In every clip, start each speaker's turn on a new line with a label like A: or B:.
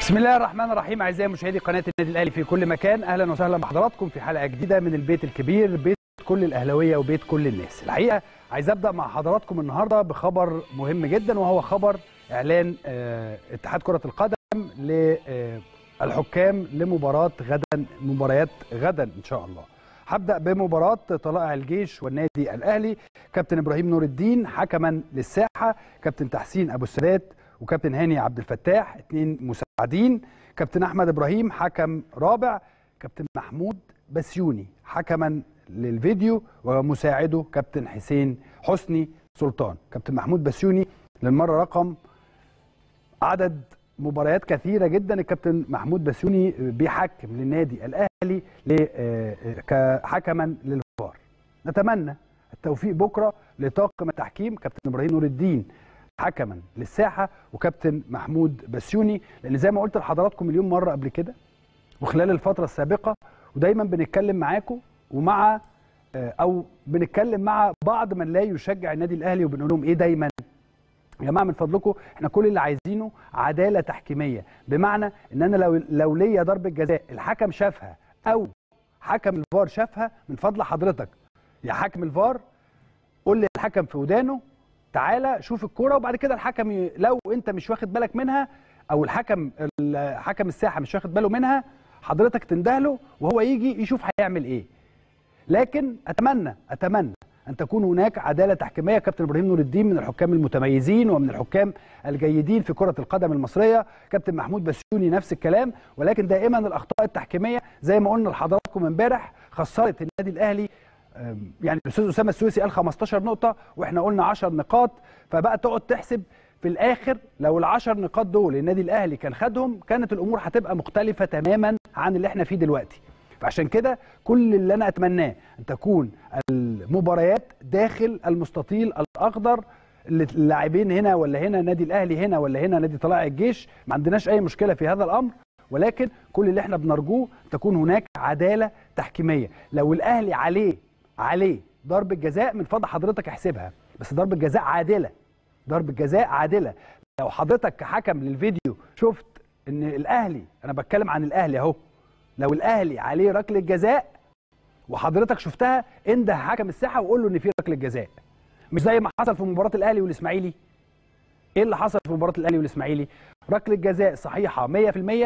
A: بسم الله الرحمن الرحيم اعزائي مشاهدي قناه النادي الاهلي في كل مكان اهلا وسهلا بحضراتكم في حلقه جديده من البيت الكبير بيت كل الاهلاويه وبيت كل الناس الحقيقه عايز ابدا مع حضراتكم النهارده بخبر مهم جدا وهو خبر اعلان آه، اتحاد كره القدم للحكام لمباراه غدا مباريات غدا ان شاء الله هبدا بمباراه طلائع الجيش والنادي الاهلي كابتن ابراهيم نور الدين حكما للساحه كابتن تحسين ابو السادات وكابتن هاني عبد الفتاح اثنين مساعدين كابتن احمد ابراهيم حكم رابع كابتن محمود بسيوني حكما للفيديو ومساعده كابتن حسين حسني سلطان كابتن محمود بسيوني للمره رقم عدد مباريات كثيره جدا الكابتن محمود بسيوني بيحكم للنادي الاهلي ل- آه، آه، كحكما للفار نتمنى التوفيق بكره لطاقم التحكيم كابتن ابراهيم نور الدين حكما للساحه وكابتن محمود بسيوني لان زي ما قلت لحضراتكم مليون مره قبل كده وخلال الفتره السابقه ودايما بنتكلم معاكم ومع آه، او بنتكلم مع بعض من لا يشجع النادي الاهلي وبنقول لهم ايه دايما يا جماعه من فضلكم احنا كل اللي عايزينه عداله تحكيميه بمعنى ان انا لو لو ليا ضربه جزاء الحكم شافها او حكم الفار شافها من فضل حضرتك يا حكم الفار قول للحكم في ودانه تعالى شوف الكوره وبعد كده الحكم ي... لو انت مش واخد بالك منها او الحكم ال- حكم الساحه مش واخد باله منها حضرتك تندهله وهو يجي يشوف هيعمل ايه لكن اتمنى اتمنى ان تكون هناك عداله تحكيميه كابتن ابراهيم نور الدين من الحكام المتميزين ومن الحكام الجيدين في كره القدم المصريه كابتن محمود بسيوني نفس الكلام ولكن دائما الاخطاء التحكيميه زي ما قلنا لحضراتكم امبارح خسرت النادي الاهلي أم، يعني الاستاذ اسامه السويسي قال 15 نقطه واحنا قلنا 10 نقاط فبقى تقعد تحسب في الاخر لو العشر نقاط دول النادي الاهلي كان خدهم كانت الامور هتبقى مختلفه تماما عن اللي احنا فيه دلوقتي فعشان كده كل اللي انا اتمناه ان تكون المباريات داخل المستطيل الاخضر اللي اللاعبين هنا ولا هنا نادي الاهلي هنا ولا هنا نادي طلائع الجيش ما عندناش اي مشكله في هذا الامر ولكن كل اللي احنا بنرجوه تكون هناك عداله تحكيميه لو الاهلي عليه عليه ضربه جزاء من فضل حضرتك احسبها بس ضربه جزاء عادله ضربه جزاء عادله لو حضرتك كحكم للفيديو شفت ان الاهلي انا بتكلم عن الاهلي اهو لو الاهلي عليه ركله جزاء وحضرتك شفتها انده حكم الساحه وقول له ان في ركله جزاء مش زي ما حصل في مباراه الاهلي والاسماعيلي ايه اللي حصل في مباراه الاهلي والاسماعيلي ركله جزاء صحيحه 100%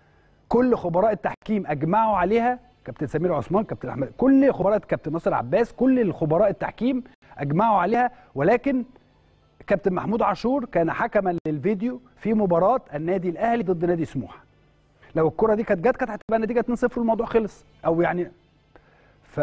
A: كل خبراء التحكيم اجمعوا عليها كابتن سمير عثمان كابتن احمد كل خبراء كابتن ناصر عباس كل الخبراء التحكيم اجمعوا عليها ولكن كابتن محمود عاشور كان حكما للفيديو في مباراه النادي الاهلي ضد نادي سموحه لو الكره دي كانت جت كانت هتبقى النتيجه 2-0 والموضوع خلص او يعني ف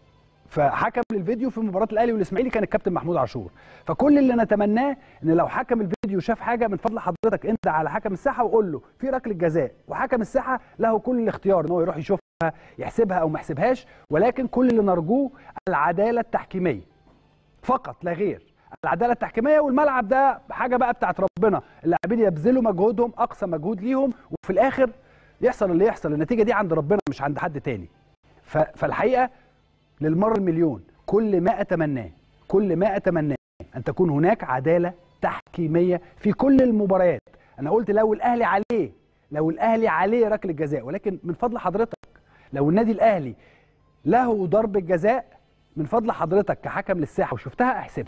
A: فحكم للفيديو في مباراه الاهلي والاسماعيلي كان الكابتن محمود عاشور فكل اللي نتمناه ان لو حكم الفيديو شاف حاجه من فضل حضرتك انت على حكم الساحه وقول له في ركله جزاء وحكم الساحه له كل الاختيار ان هو يروح يشوفها يحسبها او ما يحسبهاش ولكن كل اللي نرجوه العداله التحكيميه فقط لا غير العداله التحكيميه والملعب ده حاجه بقى بتاعت ربنا اللاعبين يبذلوا مجهودهم اقصى مجهود ليهم وفي الاخر يحصل اللي يحصل النتيجه دي عند ربنا مش عند حد تاني ف- فالحقيقه للمره المليون كل ما اتمناه كل ما اتمناه ان تكون هناك عداله تحكيميه في كل المباريات انا قلت لو الاهلي عليه لو الاهلي عليه ركله جزاء ولكن من فضل حضرتك لو النادي الاهلي له ضربه جزاء من فضل حضرتك كحكم للساحه وشفتها احسبها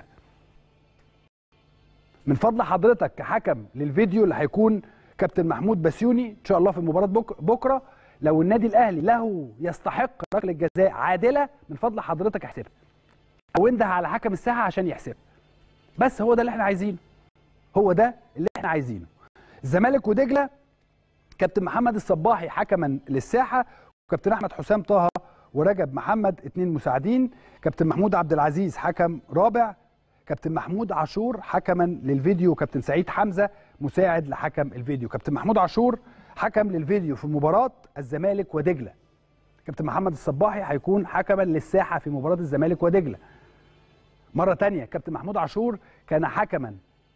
A: من فضل حضرتك كحكم للفيديو اللي هيكون كابتن محمود بسيوني ان شاء الله في مباراه بك بكره لو النادي الاهلي له يستحق ركله جزاء عادله من فضل حضرتك احسبها او انده على حكم الساحه عشان يحسبها بس هو ده اللي احنا عايزينه هو ده اللي احنا عايزينه الزمالك ودجله كابتن محمد الصباحي حكما للساحه وكابتن احمد حسام طه ورجب محمد اتنين مساعدين كابتن محمود عبد العزيز حكم رابع كابتن محمود عاشور حكما للفيديو وكابتن سعيد حمزه مساعد لحكم الفيديو كابتن محمود عاشور حكم للفيديو في مباراه الزمالك ودجله كابتن محمد الصباحي هيكون حكما للساحه في مباراه الزمالك ودجله مره تانية كابتن محمود عاشور كان حكما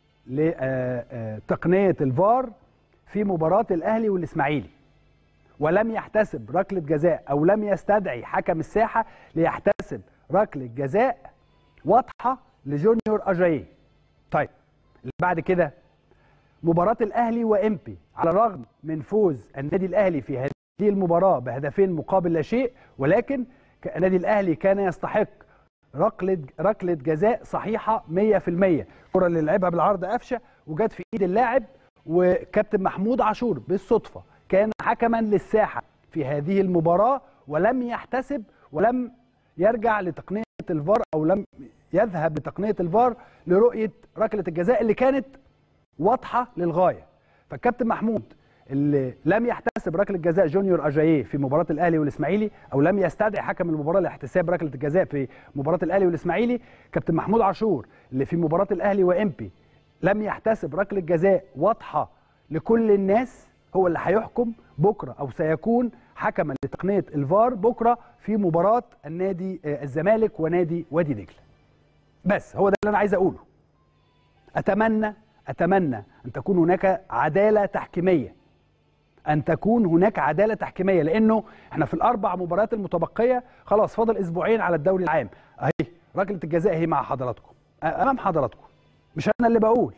A: لتقنيه الفار في مباراه الاهلي والاسماعيلي ولم يحتسب ركله جزاء او لم يستدعي حكم الساحه ليحتسب ركله جزاء واضحه لجونيور اجاييه طيب اللي بعد كده مباراه الاهلي وامبي على الرغم من فوز النادي الاهلي في هذه المباراه بهدفين مقابل لا شيء ولكن النادي الاهلي كان يستحق ركله ركله جزاء صحيحه 100% الكره اللي لعبها بالعرض قفشه وجت في ايد اللاعب وكابتن محمود عاشور بالصدفه كان حكما للساحه في هذه المباراه ولم يحتسب ولم يرجع لتقنيه الفار او لم يذهب لتقنيه الفار لرؤيه ركله الجزاء اللي كانت واضحه للغايه فالكابتن محمود اللي لم يحتسب ركله جزاء جونيور اجاييه في مباراه الاهلي والاسماعيلي او لم يستدعي حكم المباراه لاحتساب ركله الجزاء في مباراه الاهلي والاسماعيلي كابتن محمود عاشور اللي في مباراه الاهلي وامبي لم يحتسب ركله جزاء واضحه لكل الناس هو اللي هيحكم بكره او سيكون حكما لتقنيه الفار بكره في مباراه النادي الزمالك ونادي وادي دجله بس هو ده اللي انا عايز اقوله اتمنى اتمنى ان تكون هناك عداله تحكيميه ان تكون هناك عداله تحكيميه لانه احنا في الاربع مباريات المتبقيه خلاص فاضل اسبوعين على الدوري العام اهي ركله الجزاء اهي مع حضراتكم امام حضراتكم مش انا اللي بقول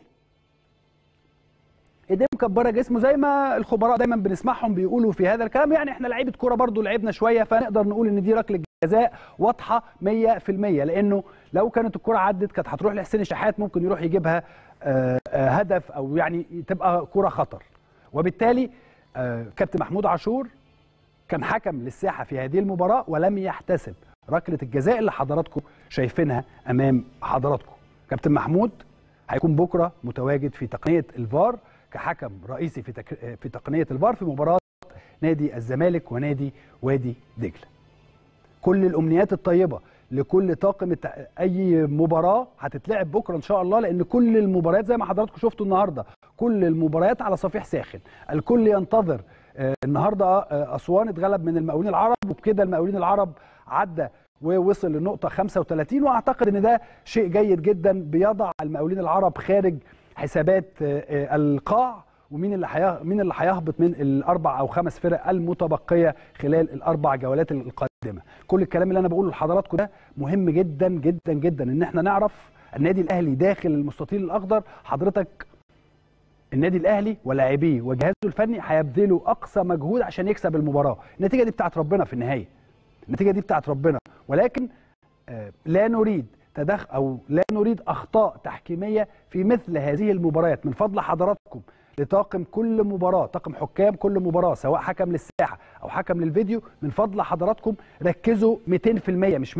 A: ايديه مكبره جسمه زي ما الخبراء دايما بنسمعهم بيقولوا في هذا الكلام يعني احنا لعيبه كوره برضو لعبنا شويه فنقدر نقول ان دي ركله جزاء واضحه 100% لانه لو كانت الكره عدت كانت هتروح لحسين الشحات ممكن يروح يجيبها آآ آآ هدف او يعني تبقى كره خطر وبالتالي كابتن محمود عاشور كان حكم للساحه في هذه المباراه ولم يحتسب ركله الجزاء اللي حضراتكم شايفينها امام حضراتكم كابتن محمود هيكون بكره متواجد في تقنيه الفار كحكم رئيسي في تك... في تقنيه الفار في مباراه نادي الزمالك ونادي وادي دجله. كل الامنيات الطيبه لكل طاقم الت... اي مباراه هتتلعب بكره ان شاء الله لان كل المباريات زي ما حضراتكم شفتوا النهارده كل المباريات على صفيح ساخن، الكل ينتظر آه النهارده آه اسوان اتغلب من المقاولين العرب وبكده المقاولين العرب عدى ووصل للنقطه 35 واعتقد ان ده شيء جيد جدا بيضع المقاولين العرب خارج حسابات القاع ومين اللي حيا... مين اللي هيهبط من الاربع او خمس فرق المتبقيه خلال الاربع جولات القادمه كل الكلام اللي انا بقوله لحضراتكم ده مهم جدا جدا جدا ان احنا نعرف النادي الاهلي داخل المستطيل الاخضر حضرتك النادي الاهلي ولاعبيه وجهازه الفني هيبذلوا اقصى مجهود عشان يكسب المباراه النتيجه دي بتاعت ربنا في النهايه النتيجه دي بتاعت ربنا ولكن آه لا نريد تدخل او لا نريد اخطاء تحكيميه في مثل هذه المباريات من فضل حضراتكم لطاقم كل مباراه طاقم حكام كل مباراه سواء حكم للساحه او حكم للفيديو من فضل حضراتكم ركزوا 200% مش 100%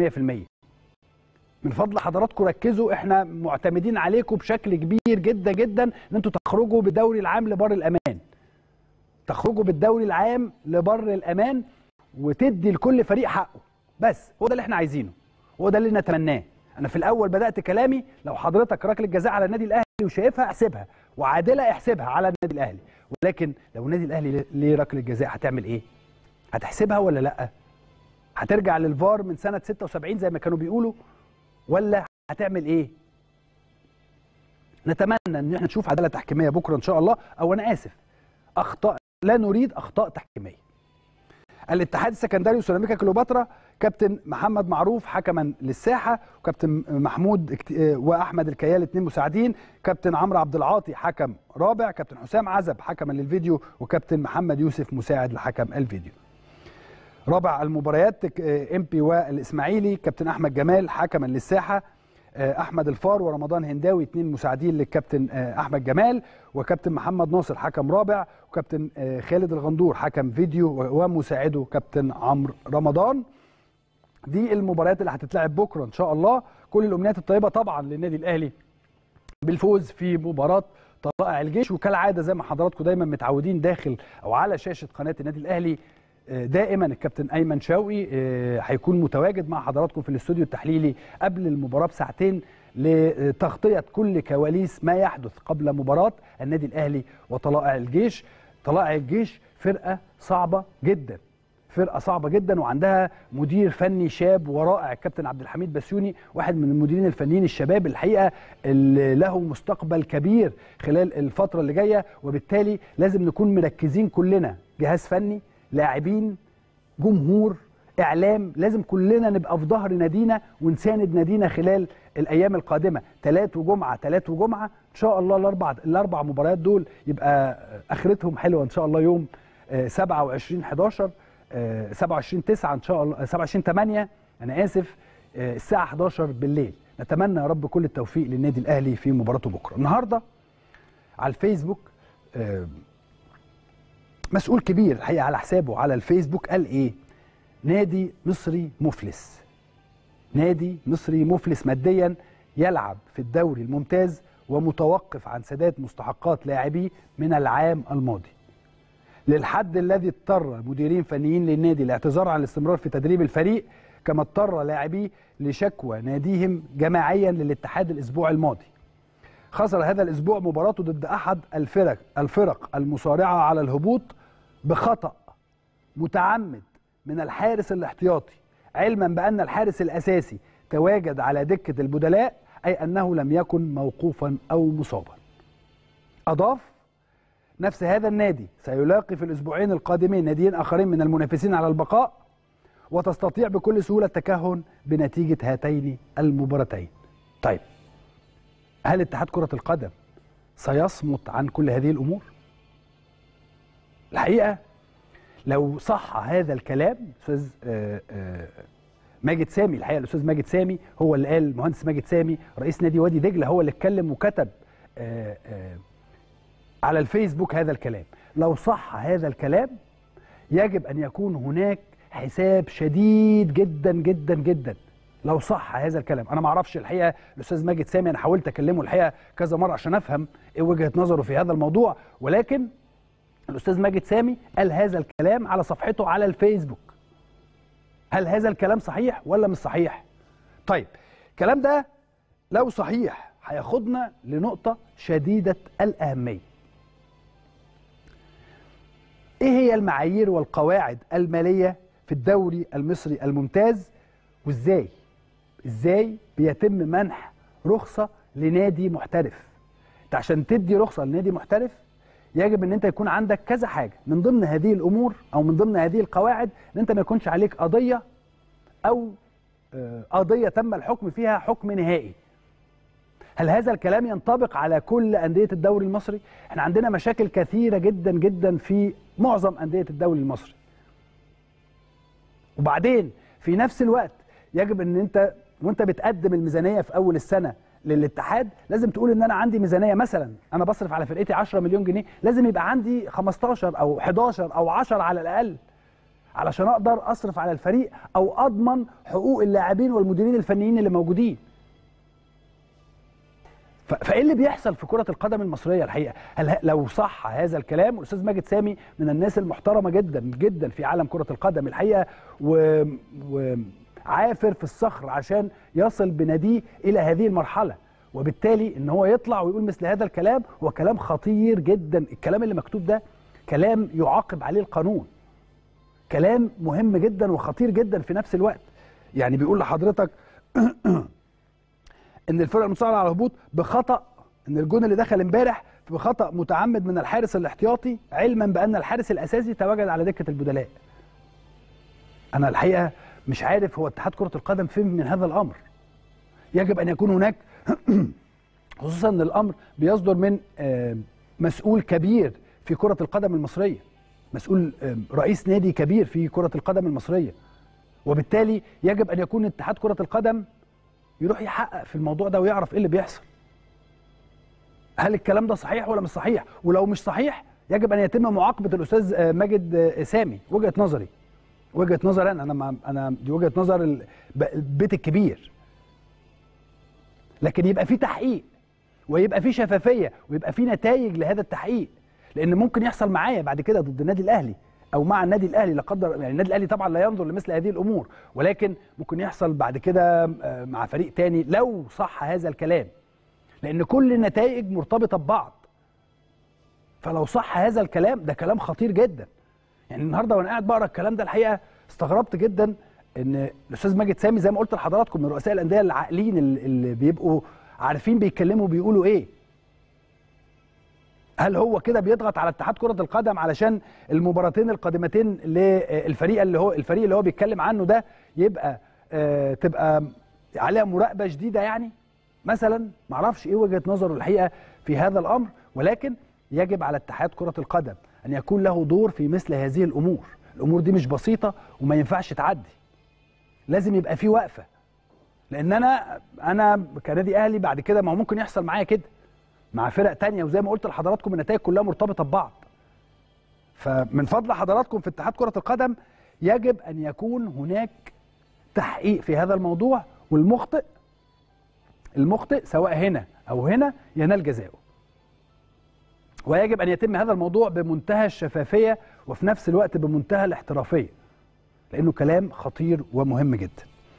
A: من فضل حضراتكم ركزوا احنا معتمدين عليكم بشكل كبير جدا جدا ان انتوا تخرجوا بالدوري العام لبر الامان تخرجوا بالدوري العام لبر الامان وتدي لكل فريق حقه بس هو ده اللي احنا عايزينه هو ده اللي نتمناه انا في الاول بدات كلامي لو حضرتك ركله جزاء على النادي الاهلي وشايفها احسبها وعادله احسبها على النادي الاهلي ولكن لو النادي الاهلي ليه ركله جزاء هتعمل ايه هتحسبها ولا لا هترجع للفار من سنه 76 زي ما كانوا بيقولوا ولا هتعمل ايه نتمنى ان احنا نشوف عداله تحكيميه بكره ان شاء الله او انا اسف اخطاء لا نريد اخطاء تحكيميه الاتحاد السكندري وسيراميكا كليوباترا كابتن محمد معروف حكما للساحه وكابتن محمود واحمد الكيال اثنين مساعدين كابتن عمرو عبد العاطي حكم رابع كابتن حسام عزب حكما للفيديو وكابتن محمد يوسف مساعد لحكم الفيديو رابع المباريات امبي والاسماعيلي كابتن احمد جمال حكما للساحه احمد الفار ورمضان هنداوي اثنين مساعدين للكابتن احمد جمال وكابتن محمد ناصر حكم رابع وكابتن خالد الغندور حكم فيديو ومساعده كابتن عمرو رمضان دي المباريات اللي هتتلعب بكره ان شاء الله كل الامنيات الطيبه طبعا للنادي الاهلي بالفوز في مباراه طلائع الجيش وكالعاده زي ما حضراتكم دايما متعودين داخل او على شاشه قناه النادي الاهلي دائما الكابتن ايمن شوقي هيكون متواجد مع حضراتكم في الاستوديو التحليلي قبل المباراه بساعتين لتغطيه كل كواليس ما يحدث قبل مباراه النادي الاهلي وطلائع الجيش طلائع الجيش فرقه صعبه جدا فرقه صعبه جدا وعندها مدير فني شاب ورائع الكابتن عبد الحميد بسيوني واحد من المديرين الفنيين الشباب الحقيقه اللي له مستقبل كبير خلال الفتره اللي جايه وبالتالي لازم نكون مركزين كلنا جهاز فني لاعبين جمهور اعلام لازم كلنا نبقى في ظهر نادينا ونساند نادينا خلال الايام القادمه ثلاث وجمعه ثلاث وجمعه ان شاء الله الاربع الاربع مباريات دول يبقى اخرتهم حلوه ان شاء الله يوم 27 11 27 9 ان شاء الله 27 8 انا اسف الساعه 11 بالليل نتمنى يا رب كل التوفيق للنادي الاهلي في مباراته بكره النهارده على الفيسبوك مسؤول كبير الحقيقه على حسابه على الفيسبوك قال ايه نادي مصري مفلس نادي مصري مفلس ماديا يلعب في الدوري الممتاز ومتوقف عن سداد مستحقات لاعبيه من العام الماضي للحد الذي اضطر مديرين فنيين للنادي الاعتذار عن الاستمرار في تدريب الفريق كما اضطر لاعبيه لشكوى ناديهم جماعيا للاتحاد الاسبوع الماضي خسر هذا الاسبوع مباراته ضد احد الفرق الفرق المصارعه على الهبوط بخطا متعمد من الحارس الاحتياطي علما بان الحارس الاساسي تواجد على دكه البدلاء اي انه لم يكن موقوفا او مصابا اضاف نفس هذا النادي سيلاقي في الاسبوعين القادمين ناديين اخرين من المنافسين على البقاء وتستطيع بكل سهوله التكهن بنتيجه هاتين المباراتين طيب هل اتحاد كره القدم سيصمت عن كل هذه الامور الحقيقه لو صح هذا الكلام استاذ ماجد سامي الحقيقه الاستاذ ماجد سامي هو اللي قال المهندس ماجد سامي رئيس نادي وادي دجله هو اللي اتكلم وكتب على الفيسبوك هذا الكلام لو صح هذا الكلام يجب ان يكون هناك حساب شديد جدا جدا جدا لو صح هذا الكلام انا ما اعرفش الحقيقه الاستاذ ماجد سامي انا حاولت اكلمه الحقيقه كذا مره عشان افهم ايه وجهه نظره في هذا الموضوع ولكن الاستاذ ماجد سامي قال هذا الكلام على صفحته على الفيسبوك هل هذا الكلام صحيح ولا مش صحيح طيب الكلام ده لو صحيح هياخدنا لنقطه شديده الاهميه ايه هي المعايير والقواعد الماليه في الدوري المصري الممتاز وازاي ازاي بيتم منح رخصه لنادي محترف انت عشان تدي رخصه لنادي محترف يجب ان انت يكون عندك كذا حاجه من ضمن هذه الامور او من ضمن هذه القواعد ان انت ما يكونش عليك قضيه او قضيه تم الحكم فيها حكم نهائي هل هذا الكلام ينطبق على كل انديه الدوري المصري احنا عندنا مشاكل كثيره جدا جدا في معظم انديه الدوري المصري وبعدين في نفس الوقت يجب ان انت وانت بتقدم الميزانيه في اول السنه للاتحاد لازم تقول ان انا عندي ميزانيه مثلا انا بصرف على فرقتي 10 مليون جنيه لازم يبقى عندي 15 او 11 او 10 على الاقل علشان اقدر اصرف على الفريق او اضمن حقوق اللاعبين والمديرين الفنيين اللي موجودين فايه اللي بيحصل في كره القدم المصريه الحقيقه هل لو صح هذا الكلام الاستاذ ماجد سامي من الناس المحترمه جدا جدا في عالم كره القدم الحقيقه و, و... عافر في الصخر عشان يصل بناديه الى هذه المرحله وبالتالي ان هو يطلع ويقول مثل هذا الكلام هو كلام خطير جدا الكلام اللي مكتوب ده كلام يعاقب عليه القانون كلام مهم جدا وخطير جدا في نفس الوقت يعني بيقول لحضرتك ان الفرقه المصارعه على الهبوط بخطا ان الجون اللي دخل امبارح بخطا متعمد من الحارس الاحتياطي علما بان الحارس الاساسي تواجد على دكه البدلاء انا الحقيقه مش عارف هو اتحاد كره القدم فين من هذا الامر يجب ان يكون هناك خصوصا ان الامر بيصدر من مسؤول كبير في كره القدم المصريه مسؤول رئيس نادي كبير في كره القدم المصريه وبالتالي يجب ان يكون اتحاد كره القدم يروح يحقق في الموضوع ده ويعرف ايه اللي بيحصل هل الكلام ده صحيح ولا مش صحيح ولو مش صحيح يجب ان يتم معاقبه الاستاذ ماجد سامي وجهه نظري وجهه نظر انا انا ما انا دي وجهه نظر البيت الكبير لكن يبقى في تحقيق ويبقى في شفافيه ويبقى في نتائج لهذا التحقيق لان ممكن يحصل معايا بعد كده ضد النادي الاهلي او مع النادي الاهلي لا قدر يعني النادي الاهلي طبعا لا ينظر لمثل هذه الامور ولكن ممكن يحصل بعد كده مع فريق تاني لو صح هذا الكلام لان كل النتائج مرتبطه ببعض فلو صح هذا الكلام ده كلام خطير جدا يعني النهارده وانا قاعد بقرا الكلام ده الحقيقه استغربت جدا ان الاستاذ ماجد سامي زي ما قلت لحضراتكم من رؤساء الانديه العاقلين اللي بيبقوا عارفين بيتكلموا بيقولوا ايه هل هو كده بيضغط على اتحاد كره القدم علشان المباراتين القادمتين للفريق اللي هو الفريق اللي هو بيتكلم عنه ده يبقى آه تبقى عليها مراقبه شديده يعني مثلا معرفش ايه وجهه نظره الحقيقه في هذا الامر ولكن يجب على اتحاد كره القدم ان يكون له دور في مثل هذه الامور الامور دي مش بسيطه وما ينفعش تعدي لازم يبقى في وقفه لان انا انا كنادي اهلي بعد كده ما هو ممكن يحصل معايا كده مع فرق تانية وزي ما قلت لحضراتكم النتائج كلها مرتبطه ببعض فمن فضل حضراتكم في اتحاد كره القدم يجب ان يكون هناك تحقيق في هذا الموضوع والمخطئ المخطئ سواء هنا او هنا ينال جزاؤه ويجب ان يتم هذا الموضوع بمنتهى الشفافيه وفي نفس الوقت بمنتهى الاحترافيه لانه كلام خطير ومهم جدا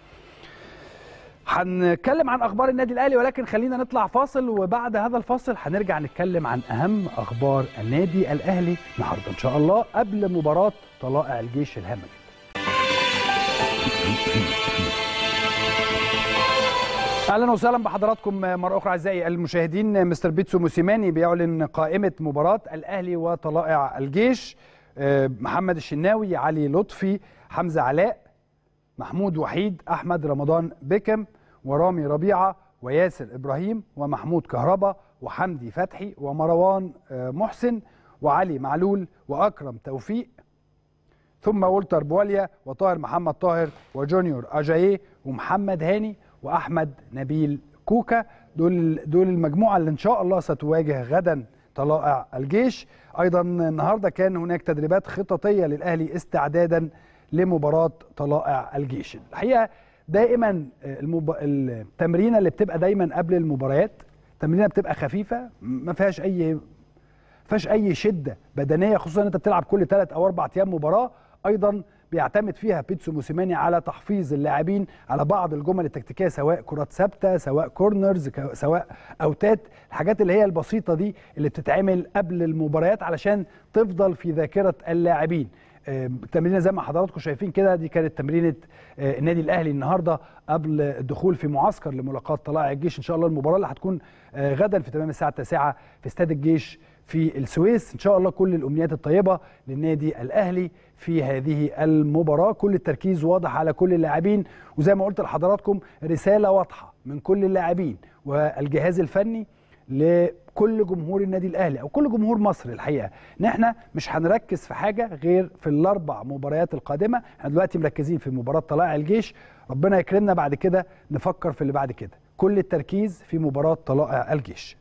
A: هنتكلم عن اخبار النادي الاهلي ولكن خلينا نطلع فاصل وبعد هذا الفاصل هنرجع نتكلم عن اهم اخبار النادي الاهلي النهارده ان شاء الله قبل مباراه طلائع الجيش الهامه جدا اهلا وسهلا بحضراتكم مره اخرى اعزائي المشاهدين مستر بيتسو موسيماني بيعلن قائمه مباراه الاهلي وطلائع الجيش محمد الشناوي علي لطفي حمزه علاء محمود وحيد احمد رمضان بكم ورامي ربيعه وياسر ابراهيم ومحمود كهربا وحمدي فتحي ومروان محسن وعلي معلول واكرم توفيق ثم والتر بواليا وطاهر محمد طاهر وجونيور اجاييه ومحمد هاني واحمد نبيل كوكا دول دول المجموعه اللي ان شاء الله ستواجه غدا طلائع الجيش ايضا النهارده كان هناك تدريبات خططيه للاهلي استعدادا لمباراه طلائع الجيش الحقيقه دائما المب... التمرينه اللي بتبقى دايما قبل المباريات تمرينه بتبقى خفيفه ما فيهاش اي فيهاش اي شده بدنيه خصوصا انت بتلعب كل ثلاث او اربع ايام مباراه ايضا بيعتمد فيها بيتسو موسيماني على تحفيظ اللاعبين على بعض الجمل التكتيكيه سواء كرات ثابته سواء كورنرز سواء اوتات الحاجات اللي هي البسيطه دي اللي بتتعمل قبل المباريات علشان تفضل في ذاكره اللاعبين التمرينه زي ما حضراتكم شايفين كده دي كانت تمرينه النادي الاهلي النهارده قبل الدخول في معسكر لملاقاه طلائع الجيش ان شاء الله المباراه اللي هتكون غدا في تمام الساعه 9 في استاد الجيش في السويس ان شاء الله كل الامنيات الطيبه للنادي الاهلي في هذه المباراه كل التركيز واضح على كل اللاعبين وزي ما قلت لحضراتكم رساله واضحه من كل اللاعبين والجهاز الفني لكل جمهور النادي الاهلي او كل جمهور مصر الحقيقه ان احنا مش هنركز في حاجه غير في الاربع مباريات القادمه احنا دلوقتي مركزين في مباراه طلائع الجيش ربنا يكرمنا بعد كده نفكر في اللي بعد كده كل التركيز في مباراه طلائع الجيش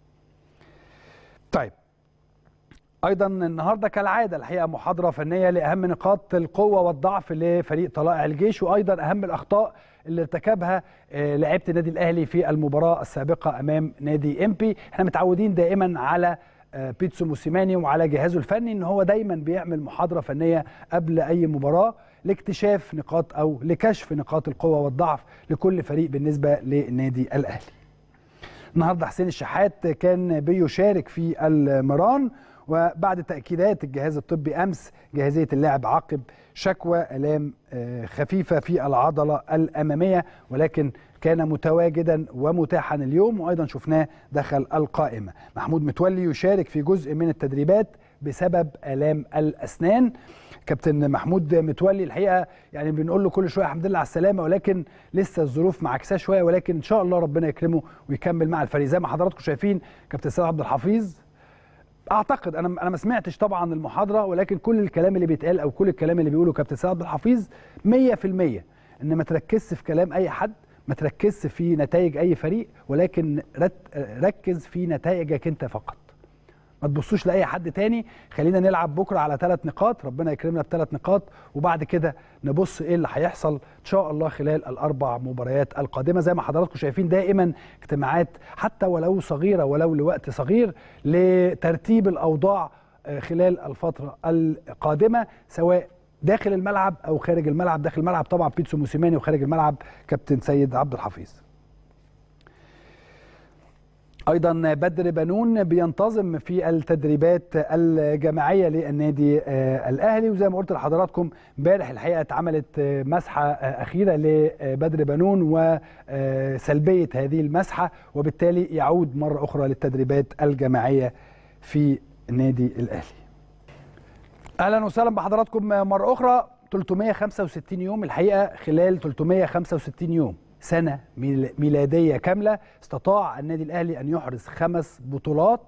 A: طيب ايضا النهارده كالعاده الحقيقه محاضره فنيه لاهم نقاط القوه والضعف لفريق طلائع الجيش وايضا اهم الاخطاء اللي ارتكبها لعيبه النادي الاهلي في المباراه السابقه امام نادي امبي احنا متعودين دائما على بيتسو موسيماني وعلى جهازه الفني ان هو دايما بيعمل محاضره فنيه قبل اي مباراه لاكتشاف نقاط او لكشف نقاط القوه والضعف لكل فريق بالنسبه للنادي الاهلي النهارده حسين الشحات كان بيشارك في المران وبعد تأكيدات الجهاز الطبي أمس جاهزية اللاعب عقب شكوى ألام خفيفة في العضلة الأمامية ولكن كان متواجدا ومتاحا اليوم وأيضا شفناه دخل القائمة محمود متولي يشارك في جزء من التدريبات بسبب آلام الأسنان كابتن محمود متولي الحقيقه يعني بنقول له كل شويه الحمد لله على السلامه ولكن لسه الظروف معكساه شويه ولكن ان شاء الله ربنا يكرمه ويكمل مع الفريق زي ما حضراتكم شايفين كابتن سيد عبد الحفيظ اعتقد انا انا ما سمعتش طبعا المحاضره ولكن كل الكلام اللي بيتقال او كل الكلام اللي بيقوله كابتن سيد عبد الحفيظ 100% ان ما تركزش في كلام اي حد ما تركزش في نتائج اي فريق ولكن ركز في نتائجك انت فقط ما تبصوش لاي حد تاني خلينا نلعب بكره على ثلاث نقاط ربنا يكرمنا بثلاث نقاط وبعد كده نبص ايه اللي هيحصل ان شاء الله خلال الاربع مباريات القادمه زي ما حضراتكم شايفين دائما اجتماعات حتى ولو صغيره ولو لوقت صغير لترتيب الاوضاع خلال الفتره القادمه سواء داخل الملعب او خارج الملعب داخل الملعب طبعا بيتسو موسيماني وخارج الملعب كابتن سيد عبد الحفيظ ايضا بدر بنون بينتظم في التدريبات الجماعيه للنادي الاهلي وزي ما قلت لحضراتكم امبارح الحقيقه اتعملت مسحه اخيره لبدر بنون وسلبيه هذه المسحه وبالتالي يعود مره اخرى للتدريبات الجماعيه في النادي الاهلي اهلا وسهلا بحضراتكم مره اخرى 365 يوم الحقيقه خلال 365 يوم سنه ميلاديه كامله استطاع النادي الاهلي ان يحرز خمس بطولات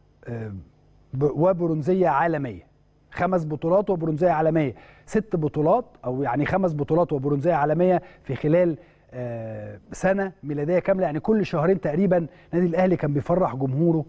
A: وبرونزيه عالميه خمس بطولات وبرونزيه عالميه ست بطولات او يعني خمس بطولات وبرونزيه عالميه في خلال سنه ميلاديه كامله يعني كل شهرين تقريبا النادي الاهلي كان بيفرح جمهوره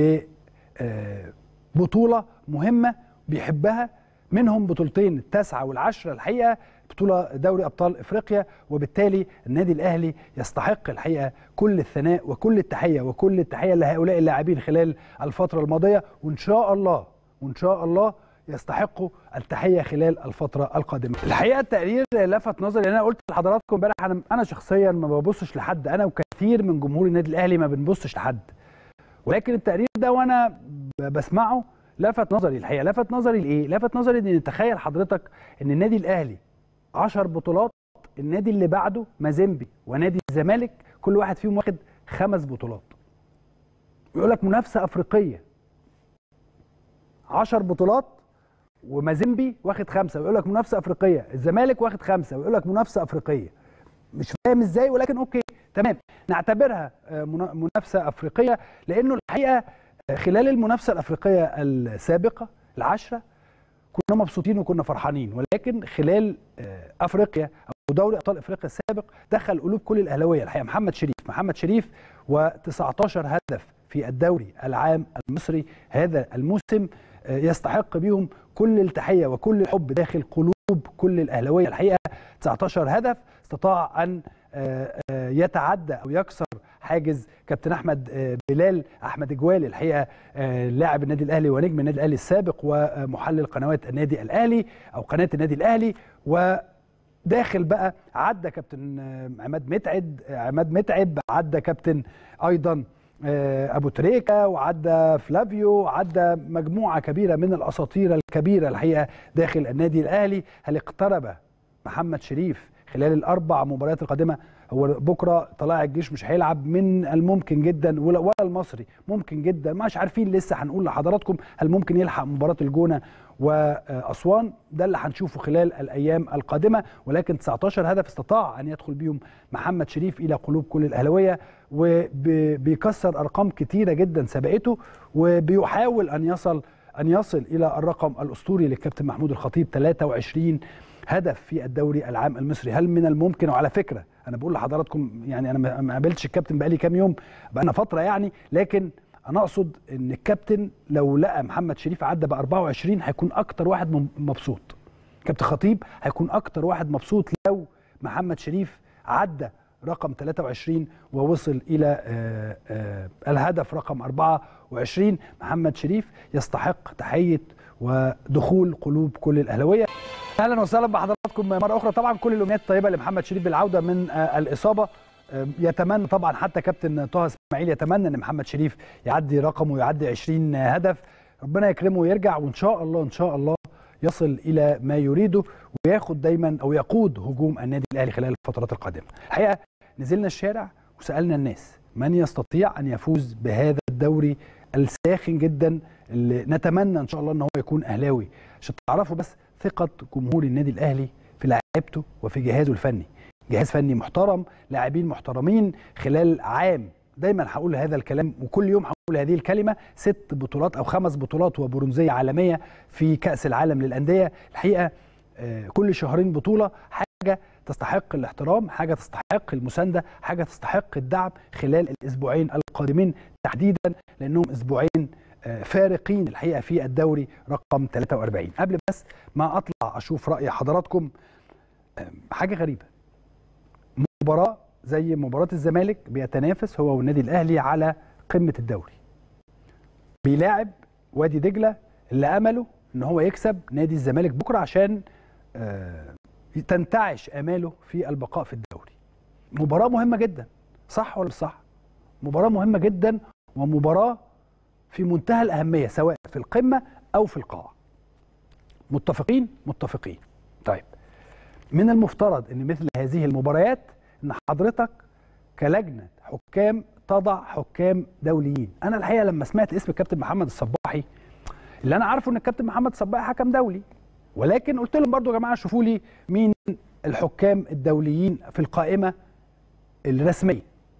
A: ببطوله مهمه بيحبها منهم بطولتين التاسعه والعشره الحقيقه بطوله دوري ابطال افريقيا وبالتالي النادي الاهلي يستحق الحقيقه كل الثناء وكل التحيه وكل التحيه لهؤلاء اللاعبين خلال الفتره الماضيه وان شاء الله وان شاء الله يستحقوا التحيه خلال الفتره القادمه. الحقيقه التقرير لفت نظري انا قلت لحضراتكم امبارح انا انا شخصيا ما ببصش لحد انا وكثير من جمهور النادي الاهلي ما بنبصش لحد. ولكن التقرير ده وانا بسمعه لفت نظري الحقيقه لفت نظري لايه؟ لفت نظري ان تخيل حضرتك ان النادي الاهلي 10 بطولات النادي اللي بعده مازيمبي ونادي الزمالك كل واحد فيهم واخد خمس بطولات. يقول لك منافسه افريقيه 10 بطولات ومازيمبي واخد خمسه ويقول لك منافسه افريقيه الزمالك واخد خمسه ويقول لك منافسه افريقيه مش فاهم ازاي ولكن اوكي تمام نعتبرها منافسه افريقيه لانه الحقيقه خلال المنافسه الافريقيه السابقه العشره كنا مبسوطين وكنا فرحانين ولكن خلال افريقيا او دوري ابطال افريقيا السابق دخل قلوب كل الاهلاويه الحقيقه محمد شريف محمد شريف و19 هدف في الدوري العام المصري هذا الموسم يستحق بيهم كل التحيه وكل الحب داخل قلوب كل الاهلاويه الحقيقه 19 هدف استطاع ان يتعدى او يكسر حاجز كابتن احمد بلال احمد جوال الحقيقه لاعب النادي الاهلي ونجم النادي الاهلي السابق ومحلل قنوات النادي الاهلي او قناه النادي الاهلي و داخل بقى عدى كابتن عماد متعب عماد متعب عدى كابتن ايضا ابو تريكه وعدى فلافيو عدى مجموعه كبيره من الاساطير الكبيره الحقيقه داخل النادي الاهلي هل اقترب محمد شريف خلال الاربع مباريات القادمه هو بكره طلائع الجيش مش هيلعب من الممكن جدا ولا المصري ممكن جدا مش عارفين لسه هنقول لحضراتكم هل ممكن يلحق مباراه الجونه واسوان ده اللي هنشوفه خلال الايام القادمه ولكن 19 هدف استطاع ان يدخل بيهم محمد شريف الى قلوب كل الاهلاويه وبيكسر ارقام كتيره جدا سبقته وبيحاول ان يصل ان يصل الى الرقم الاسطوري للكابتن محمود الخطيب 23 هدف في الدوري العام المصري هل من الممكن وعلى فكره انا بقول لحضراتكم يعني انا ما قابلتش الكابتن بقالي كام يوم بقالنا فتره يعني لكن انا اقصد ان الكابتن لو لقى محمد شريف عدى ب 24 هيكون اكتر واحد مبسوط كابتن خطيب هيكون اكتر واحد مبسوط لو محمد شريف عدى رقم 23 ووصل الى آآ آآ الهدف رقم 24 محمد شريف يستحق تحيه ودخول قلوب كل الاهلاويه اهلا وسهلا بحضراتكم مره اخرى طبعا كل الامنيات الطيبه لمحمد شريف بالعوده من الاصابه يتمنى طبعا حتى كابتن طه اسماعيل يتمنى ان محمد شريف يعدي رقمه ويعدي 20 هدف ربنا يكرمه ويرجع وان شاء الله ان شاء الله يصل الى ما يريده وياخد دايما او يقود هجوم النادي الاهلي خلال الفترات القادمه الحقيقه نزلنا الشارع وسالنا الناس من يستطيع ان يفوز بهذا الدوري الساخن جدا اللي نتمنى ان شاء الله ان هو يكون اهلاوي عشان تعرفوا بس ثقه جمهور النادي الاهلي في لاعيبته وفي جهازه الفني جهاز فني محترم لاعبين محترمين خلال عام دايما هقول هذا الكلام وكل يوم هقول هذه الكلمه ست بطولات او خمس بطولات وبرونزيه عالميه في كاس العالم للانديه الحقيقه كل شهرين بطوله حاجه تستحق الاحترام حاجه تستحق المسانده حاجه تستحق الدعم خلال الاسبوعين القادمين تحديدا لانهم اسبوعين فارقين الحقيقه في الدوري رقم 43 قبل بس ما اطلع اشوف راي حضراتكم حاجه غريبه مباراه زي مباراه الزمالك بيتنافس هو والنادي الاهلي على قمه الدوري بيلاعب وادي دجله اللي امله ان هو يكسب نادي الزمالك بكره عشان تنتعش اماله في البقاء في الدوري مباراه مهمه جدا صح ولا صح مباراه مهمه جدا ومباراه في منتهى الاهميه سواء في القمه او في القاع متفقين متفقين طيب من المفترض ان مثل هذه المباريات ان حضرتك كلجنه حكام تضع حكام دوليين انا الحقيقه لما سمعت اسم الكابتن محمد الصباحي اللي انا عارفه ان الكابتن محمد الصباحي حكم دولي ولكن قلت لهم برضو يا جماعه شوفوا لي مين الحكام الدوليين في القائمه الرسميه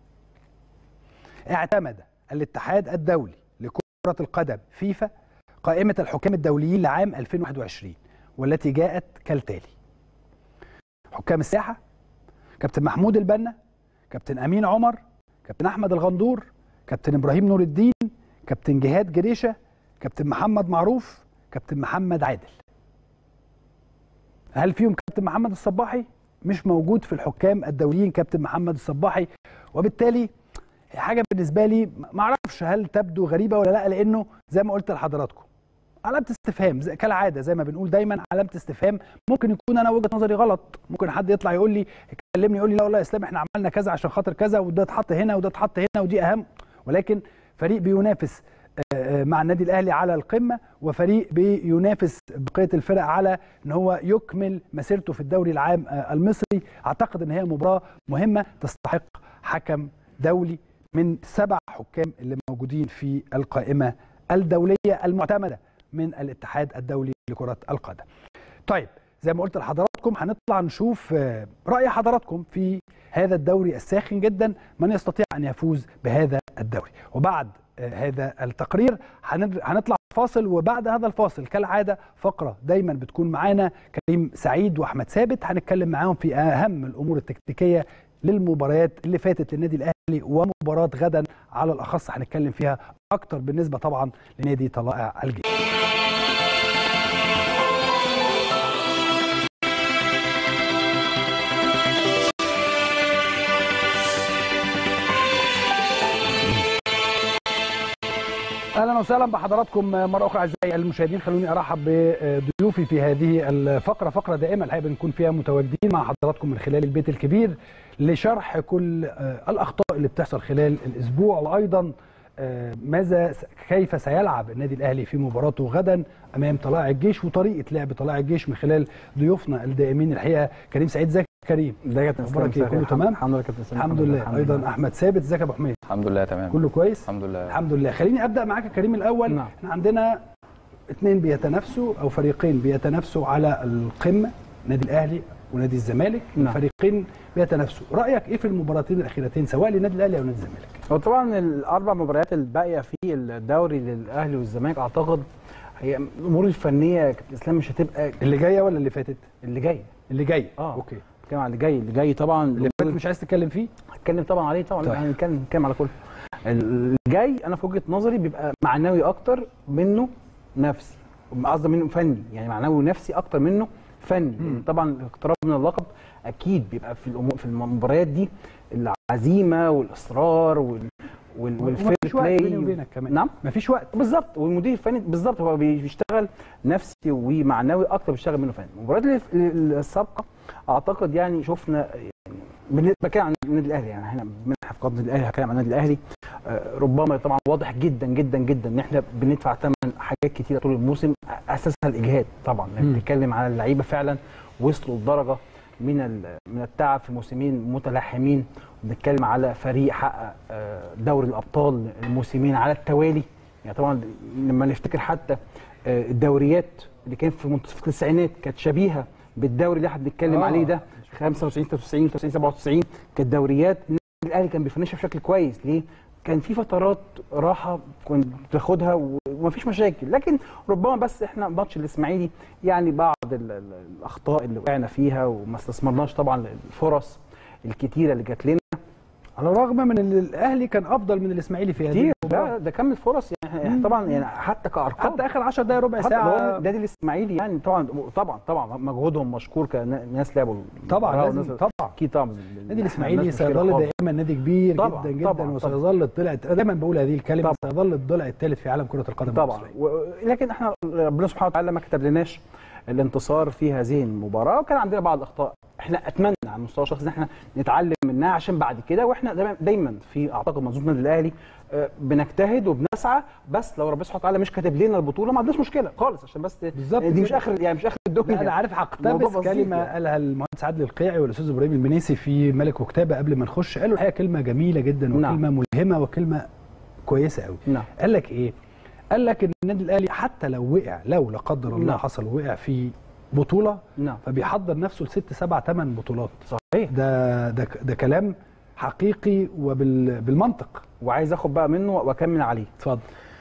A: اعتمد الاتحاد الدولي لكره القدم فيفا قائمه الحكام الدوليين لعام 2021 والتي جاءت كالتالي حكام الساحه كابتن محمود البنا كابتن امين عمر كابتن احمد الغندور كابتن ابراهيم نور الدين كابتن جهاد جريشه كابتن محمد معروف كابتن محمد عادل هل فيهم كابتن محمد الصباحي مش موجود في الحكام الدوليين كابتن محمد الصباحي وبالتالي حاجه بالنسبه لي ما اعرفش هل تبدو غريبه ولا لا لانه زي ما قلت لحضراتكم علامه استفهام زي كالعاده زي ما بنقول دايما علامه استفهام ممكن يكون انا وجهه نظري غلط ممكن حد يطلع يقول لي يكلمني يقول لي لا والله يا اسلام احنا عملنا كذا عشان خاطر كذا وده اتحط هنا وده اتحط هنا ودي اهم ولكن فريق بينافس مع النادي الاهلي على القمه وفريق بينافس بقيه الفرق على ان هو يكمل مسيرته في الدوري العام المصري اعتقد ان هي مباراه مهمه تستحق حكم دولي من سبع حكام اللي موجودين في القائمه الدوليه المعتمده من الاتحاد الدولي لكره القدم. طيب زي ما قلت لحضراتكم هنطلع نشوف راي حضراتكم في هذا الدوري الساخن جدا من يستطيع ان يفوز بهذا الدوري وبعد هذا التقرير هنطلع فاصل وبعد هذا الفاصل كالعاده فقره دايما بتكون معانا كريم سعيد واحمد ثابت هنتكلم معاهم في اهم الامور التكتيكيه للمباريات اللي فاتت للنادي الاهلي ومباراه غدا على الاخص هنتكلم فيها اكتر بالنسبه طبعا لنادي طلائع الجيش اهلا وسهلا بحضراتكم مره اخرى اعزائي المشاهدين خلوني ارحب بضيوفي في هذه الفقره فقره دائمه الحقيقه بنكون فيها متواجدين مع حضراتكم من خلال البيت الكبير لشرح كل الاخطاء اللي بتحصل خلال الاسبوع وايضا ماذا كيف سيلعب النادي الاهلي في مباراته غدا امام طلائع الجيش وطريقه لعب طلائع الجيش من خلال ضيوفنا الدائمين الحقيقه كريم سعيد زكي كريم
B: ازيك يا كابتن
A: اخبارك ايه كله تمام
B: الحمد لله كابتن سلام
A: الحمد لله ايضا احمد ثابت ازيك يا ابو حميد
B: الحمد لله تمام
A: كله كويس
B: الحمد لله
A: الحمد لله خليني ابدا معاك يا كريم الاول
B: نعم.
A: احنا عندنا اثنين بيتنافسوا او فريقين بيتنافسوا على القمه نادي الاهلي ونادي الزمالك
B: نعم.
A: فريقين بيتنافسوا رايك ايه في المباراتين الاخيرتين سواء للنادي الاهلي او نادي الزمالك
B: هو طبعا الاربع مباريات الباقيه في الدوري للاهلي والزمالك اعتقد هي الامور الفنيه يا كابتن اسلام مش هتبقى
A: اللي جايه ولا اللي فاتت
B: اللي جاي
A: اللي جاي
B: اه
A: اوكي
B: بتكلم على اللي جاي اللي جاي طبعا
A: اللي فاتت مش عايز تتكلم فيه
B: هتكلم طبعا عليه طبعا
A: طيب.
B: طيب. هنتكلم نتكلم على كله اللي جاي انا في وجهه نظري بيبقى معنوي اكتر منه نفسي قصدي منه فني يعني معنوي ونفسي اكتر منه فني لأن طبعا الاقتراب من اللقب اكيد بيبقى في الأمور في المباريات دي العزيمه والاصرار وال وال والفير
A: ومفيش وقت
B: بلاي
A: بيني وبينك كمان
B: نعم
A: مفيش وقت
B: بالظبط والمدير الفني بالظبط هو بيشتغل نفسي ومعنوي اكتر بيشتغل منه فني المباريات اللي- اللي السابقه اعتقد يعني شفنا يعني بالنسبه بتكلم عن النادي الاهلي يعني احنا بنحف قدر النادي الاهلي هتكلم عن النادي الاهلي آه، ربما طبعا واضح جدا جدا جدا ان احنا بندفع ثمن حاجات كتيره طول الموسم اساسها الاجهاد طبعا
A: مم.
B: بنتكلم على اللعيبه فعلا وصلوا لدرجه من ال- من التعب في موسمين متلاحمين بنتكلم على فريق حقق آه، دوري الابطال الموسمين على التوالي يعني طبعا لما نفتكر حتى آه، الدوريات اللي كانت في منتصف التسعينات كانت شبيهه بالدوري اللي احنا بنتكلم
A: آه.
B: عليه ده 95 96 99 97 كانت دوريات النادي الاهلي كان بيفنشها بشكل كويس ليه؟ كان في فترات راحه كنت بتاخدها و- ومفيش مشاكل لكن ربما بس احنا ماتش الاسماعيلي يعني بعض ال- ال- الاخطاء اللي وقعنا فيها وما استثمرناش طبعا الفرص الكتيره اللي جات لنا
A: على الرغم من ان الاهلي كان افضل من الاسماعيلي في هذه
B: كتير
A: المباراه
B: ده ده كمل فرص يعني إحنا طبعا يعني حتى كارقام
A: حتى اخر 10 دقائق ربع
B: حتى
A: ساعه
B: هو النادي الاسماعيلي يعني طبعا طبعا طبعا مجهودهم مشكور كناس لعبوا
A: طبعا
B: المباراة
A: لازم
B: والناس-
A: طبعا
B: اكيد طبعا
A: النادي الاسماعيلي سيظل دائما نادي كبير
B: طبعاً،
A: جدا جدا
B: طبعاً،
A: وسيظل الضلع أنا دايما بقول هذه الكلمه
B: طبعاً.
A: سيظل الضلع الثالث في عالم كره القدم
B: طبعا
A: المصرية.
B: و... لكن احنا ربنا سبحانه وتعالى ما كتب لناش الانتصار في هذه المباراه وكان عندنا بعض الاخطاء احنا اتمنى على المستوى الشخصي ان احنا نتعلم منها عشان بعد كده واحنا دايما دايما في اعتقد منظومه النادي الاهلي آه، بنجتهد وبنسعى بس لو ربنا سبحانه وتعالى مش كاتب لنا البطوله ما عندناش مشكله خالص عشان بس
A: بالظبط
B: دي مش
A: كده.
B: اخر يعني مش اخر الدنيا
A: لا انا عارف
B: الموضوع
A: هقتبس
B: بسيط
A: كلمه
B: يعني.
A: قالها المهندس عادل القيعي والاستاذ ابراهيم المنيسي في ملك وكتابه قبل ما نخش قالوا الحقيقه كلمه جميله جدا
B: نعم.
A: وكلمه ملهمه وكلمه كويسه قوي
B: نعم
A: قال لك ايه قال لك ان النادي الاهلي حتى لو وقع لو لا قدر الله
B: نعم.
A: حصل وقع في بطوله
B: نعم
A: فبيحضر نفسه لست سبع ثمان بطولات
B: صحيح
A: ده ده ده كلام حقيقي وبالمنطق
B: وعايز اخد بقى منه واكمل عليه
A: اتفضل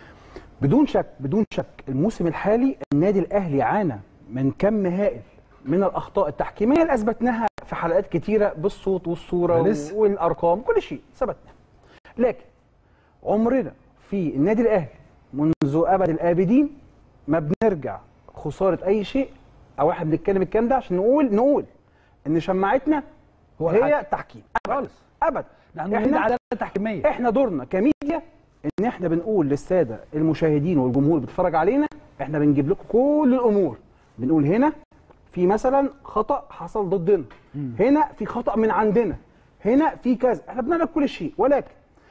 B: بدون شك بدون شك الموسم الحالي النادي الاهلي عانى من كم هائل من الاخطاء التحكيميه اللي اثبتناها في حلقات كتيره بالصوت والصوره
A: ده لسه.
B: والارقام كل شيء ثبتنا لكن عمرنا في النادي الاهلي منذ ابد الابدين ما بنرجع خساره اي شيء او احنا بنتكلم الكلام ده عشان نقول نقول ان شماعتنا
A: هو
B: هي
A: الحكم.
B: التحكيم
A: خالص
B: ابدا
A: نحن
B: إحنا-
A: نريد عداله تحكيميه
B: احنا دورنا كميديا ان احنا بنقول للساده المشاهدين والجمهور اللي بيتفرج علينا احنا بنجيب لكم كل الامور بنقول هنا في مثلا خطا حصل ضدنا هنا في خطا من عندنا هنا في كذا احنا بنعمل كل شيء ولكن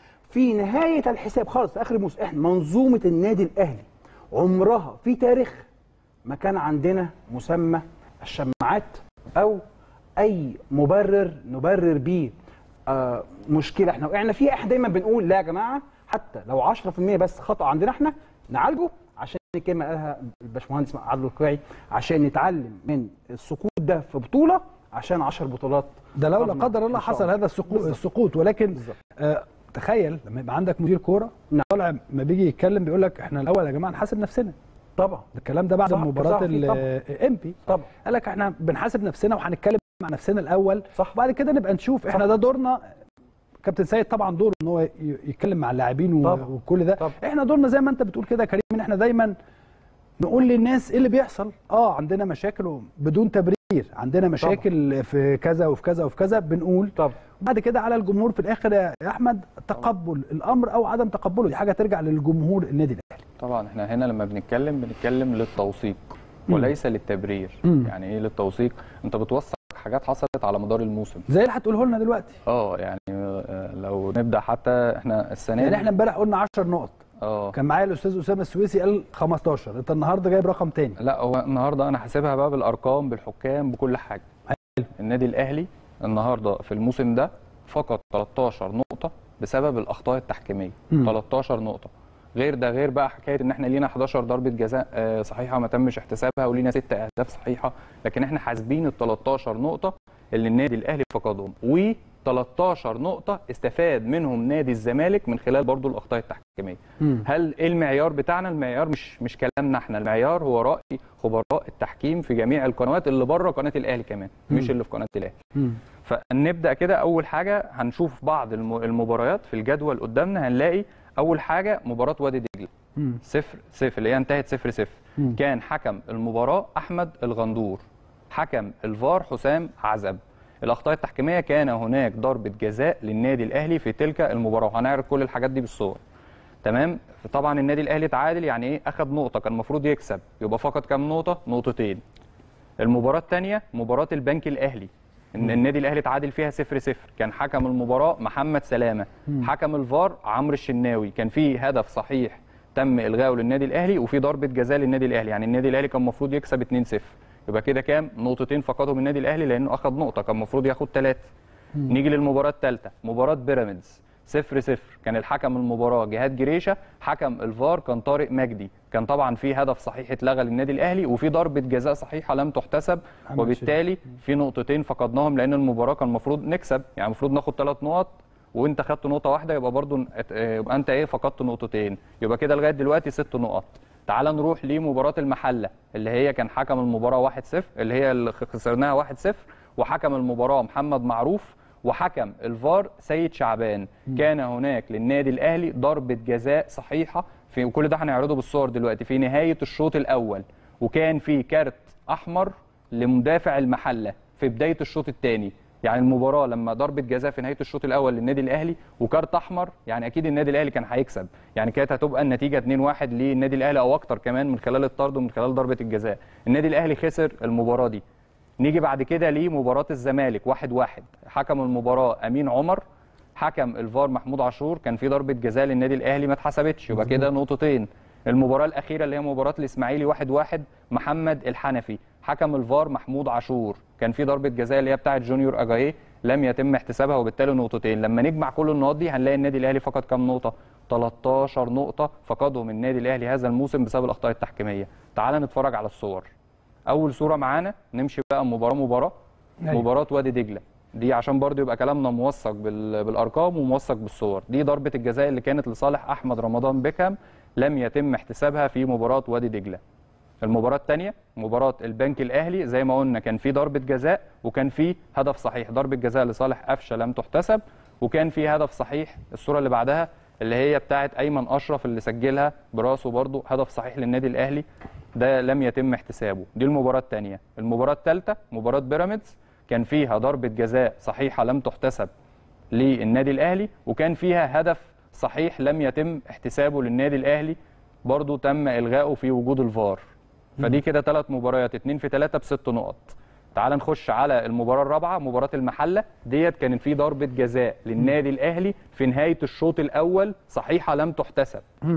B: في نهايه الحساب خالص في اخر الموسم احنا منظومه النادي الاهلي عمرها في تاريخ ما كان عندنا مسمى الشماعات او اي مبرر نبرر بيه آه مشكله احنا وقعنا فيها احنا دايما بنقول لا يا جماعه حتى لو 10% بس خطا عندنا احنا نعالجه عشان الكلمه قالها الباشمهندس عادل القيعي عشان نتعلم من السقوط ده في بطوله عشان 10 بطولات
A: ده لو لا
B: قادمة
A: قدر الله
B: إن شاء
A: حصل
B: الله.
A: هذا السقوط
B: بالظبط.
A: السقوط ولكن
B: بالظبط.
A: آه تخيل لما يبقى عندك مدير كوره
B: نعم.
A: طالع ما بيجي يتكلم بيقول لك احنا الاول يا جماعه نحاسب نفسنا
B: طبعا
A: ده الكلام ده بعد
B: صح،
A: مباراه
B: صح، أكيد طبعا.
A: الامبي
B: طبعا
A: قال لك احنا بنحاسب نفسنا وهنتكلم مع نفسنا الاول
B: صح
A: وبعد كده نبقى نشوف احنا
B: صح.
A: ده دورنا كابتن سيد طبعا دوره ان هو ي- يتكلم مع اللاعبين و-
B: طبعا.
A: وكل ده
B: طبعا.
A: احنا دورنا زي ما انت بتقول كده يا كريم ان احنا دايما نقول للناس ايه اللي بيحصل اه عندنا مشاكل بدون تبرير عندنا مشاكل في كذا وفي كذا وفي كذا بنقول
B: طبعا
A: بعد كده على الجمهور في الاخر يا احمد تقبل الامر او عدم تقبله دي حاجه ترجع للجمهور النادي الاهلي
C: طبعا احنا هنا لما بنتكلم بنتكلم للتوثيق
A: مم.
C: وليس للتبرير
A: مم.
C: يعني ايه للتوثيق انت بتوثق حاجات حصلت على مدار الموسم
A: زي اللي هتقوله لنا دلوقتي
C: اه يعني آه، لو نبدا حتى احنا السنه
A: يعني
C: دي-
A: احنا امبارح قلنا 10 نقط
C: اه
A: كان معايا الاستاذ اسامه السويسي قال 15 انت النهارده جايب رقم تاني
C: لا هو النهارده انا حاسبها بقى بالارقام بالحكام بكل حاجه
A: حلو.
C: النادي الاهلي النهارده في الموسم ده فقط 13 نقطه بسبب الاخطاء التحكيميه
A: مم.
C: 13 نقطه غير ده غير بقى حكايه ان احنا لينا 11 ضربه جزاء آه، صحيحه ما تمش احتسابها ولينا 6 اهداف صحيحه لكن احنا حاسبين ال 13 نقطه اللي النادي الاهلي فقدهم و 13 نقطه استفاد منهم نادي الزمالك من خلال برضو الاخطاء التحكيميه
A: مم.
C: هل ايه المعيار بتاعنا المعيار مش مش كلامنا احنا المعيار هو راي خبراء التحكيم في جميع القنوات اللي بره قناه الاهلي كمان مش
A: مم.
C: اللي في قناه الاهلي
A: مم.
C: فنبدا كده اول حاجه هنشوف بعض الم- المباريات في الجدول قدامنا هنلاقي اول حاجه مباراه وادي دجله
A: مم.
C: صفر صفر اللي هي انتهت صفر صفر
A: مم.
C: كان حكم المباراه احمد الغندور حكم الفار حسام عزب الاخطاء التحكيميه كان هناك ضربه جزاء للنادي الاهلي في تلك المباراه وهنعرض كل الحاجات دي بالصور تمام طبعا النادي الاهلي تعادل يعني ايه اخذ نقطه كان المفروض يكسب يبقى فقط كام نقطه نقطتين المباراه الثانيه مباراه البنك الاهلي ان النادي الاهلي تعادل فيها 0 0 كان حكم المباراه محمد سلامه حكم الفار عمرو الشناوي كان في هدف صحيح تم الغائه للنادي الاهلي وفي ضربه جزاء للنادي الاهلي يعني النادي الاهلي كان المفروض يكسب 2 0 يبقى كده كام نقطتين فقدهم النادي الاهلي لانه اخذ نقطه كان المفروض ياخد ثلاثه نيجي للمباراه الثالثه مباراه بيراميدز 0 0 كان الحكم المباراه جهاد جريشه حكم الفار كان طارق مجدي كان طبعا في هدف صحيح اتلغى للنادي الاهلي وفي ضربه جزاء صحيحه لم تحتسب
A: محمد
C: وبالتالي في نقطتين فقدناهم لان المباراه كان المفروض نكسب يعني المفروض ناخد ثلاث نقط وانت خدت نقطه واحده يبقى برضو ن- ات- اه يبقى انت ايه فقدت نقطتين يبقى كده لغايه دلوقتي ست نقط تعال نروح لمباراه المحله اللي هي كان حكم المباراه 1-0 اللي هي اللي خسرناها 1-0 وحكم المباراه محمد معروف وحكم الفار سيد شعبان كان هناك للنادي الاهلي ضربه جزاء صحيحه في وكل ده هنعرضه بالصور دلوقتي في نهايه الشوط الاول وكان في كارت احمر لمدافع المحله في بدايه الشوط الثاني يعني المباراه لما ضربه جزاء في نهايه الشوط الاول للنادي الاهلي وكارت احمر يعني اكيد النادي الاهلي كان هيكسب يعني كانت هتبقى النتيجه 2-1 للنادي الاهلي او اكتر كمان من خلال الطرد ومن خلال ضربه الجزاء النادي الاهلي خسر المباراه دي نيجي بعد كده لمباراه الزمالك 1-1 واحد واحد. حكم المباراه امين عمر حكم الفار محمود عاشور كان في ضربه جزاء للنادي الاهلي ما اتحسبتش يبقى كده نقطتين المباراه الاخيره اللي هي مباراه الاسماعيلي 1-1 واحد واحد محمد الحنفي حكم الفار محمود عاشور كان في ضربه جزاء اللي هي بتاعه جونيور اجاي لم يتم احتسابها وبالتالي نقطتين لما نجمع كل النقاط دي هنلاقي النادي الاهلي فقد كام نقطه 13 نقطه فقدهم النادي الاهلي هذا الموسم بسبب الاخطاء التحكيميه تعال نتفرج على الصور اول صوره معانا نمشي بقى مباراه مباراه
A: أيوة.
C: مباراه وادي دجله دي عشان برضو يبقى كلامنا موثق بال- بالارقام وموثق بالصور دي ضربه الجزاء اللي كانت لصالح احمد رمضان بيكهام لم يتم احتسابها في مباراه وادي دجله المباراه الثانيه مباراه البنك الاهلي زي ما قلنا كان في ضربه جزاء وكان في هدف صحيح ضربه جزاء لصالح قفشه لم تحتسب وكان في هدف صحيح الصوره اللي بعدها اللي هي بتاعه ايمن اشرف اللي سجلها براسه برضو هدف صحيح للنادي الاهلي ده لم يتم احتسابه دي المباراه الثانيه المباراه الثالثه مباراه بيراميدز كان فيها ضربه جزاء صحيحه لم تحتسب للنادي الاهلي وكان فيها هدف صحيح لم يتم احتسابه للنادي الاهلي برضو تم الغائه في وجود الفار فدي كده ثلاث مباريات اتنين في ثلاثة بست نقط تعال نخش على المباراة الرابعة مباراة المحلة ديت كانت في ضربة جزاء للنادي الأهلي في نهاية الشوط الأول صحيحة لم تحتسب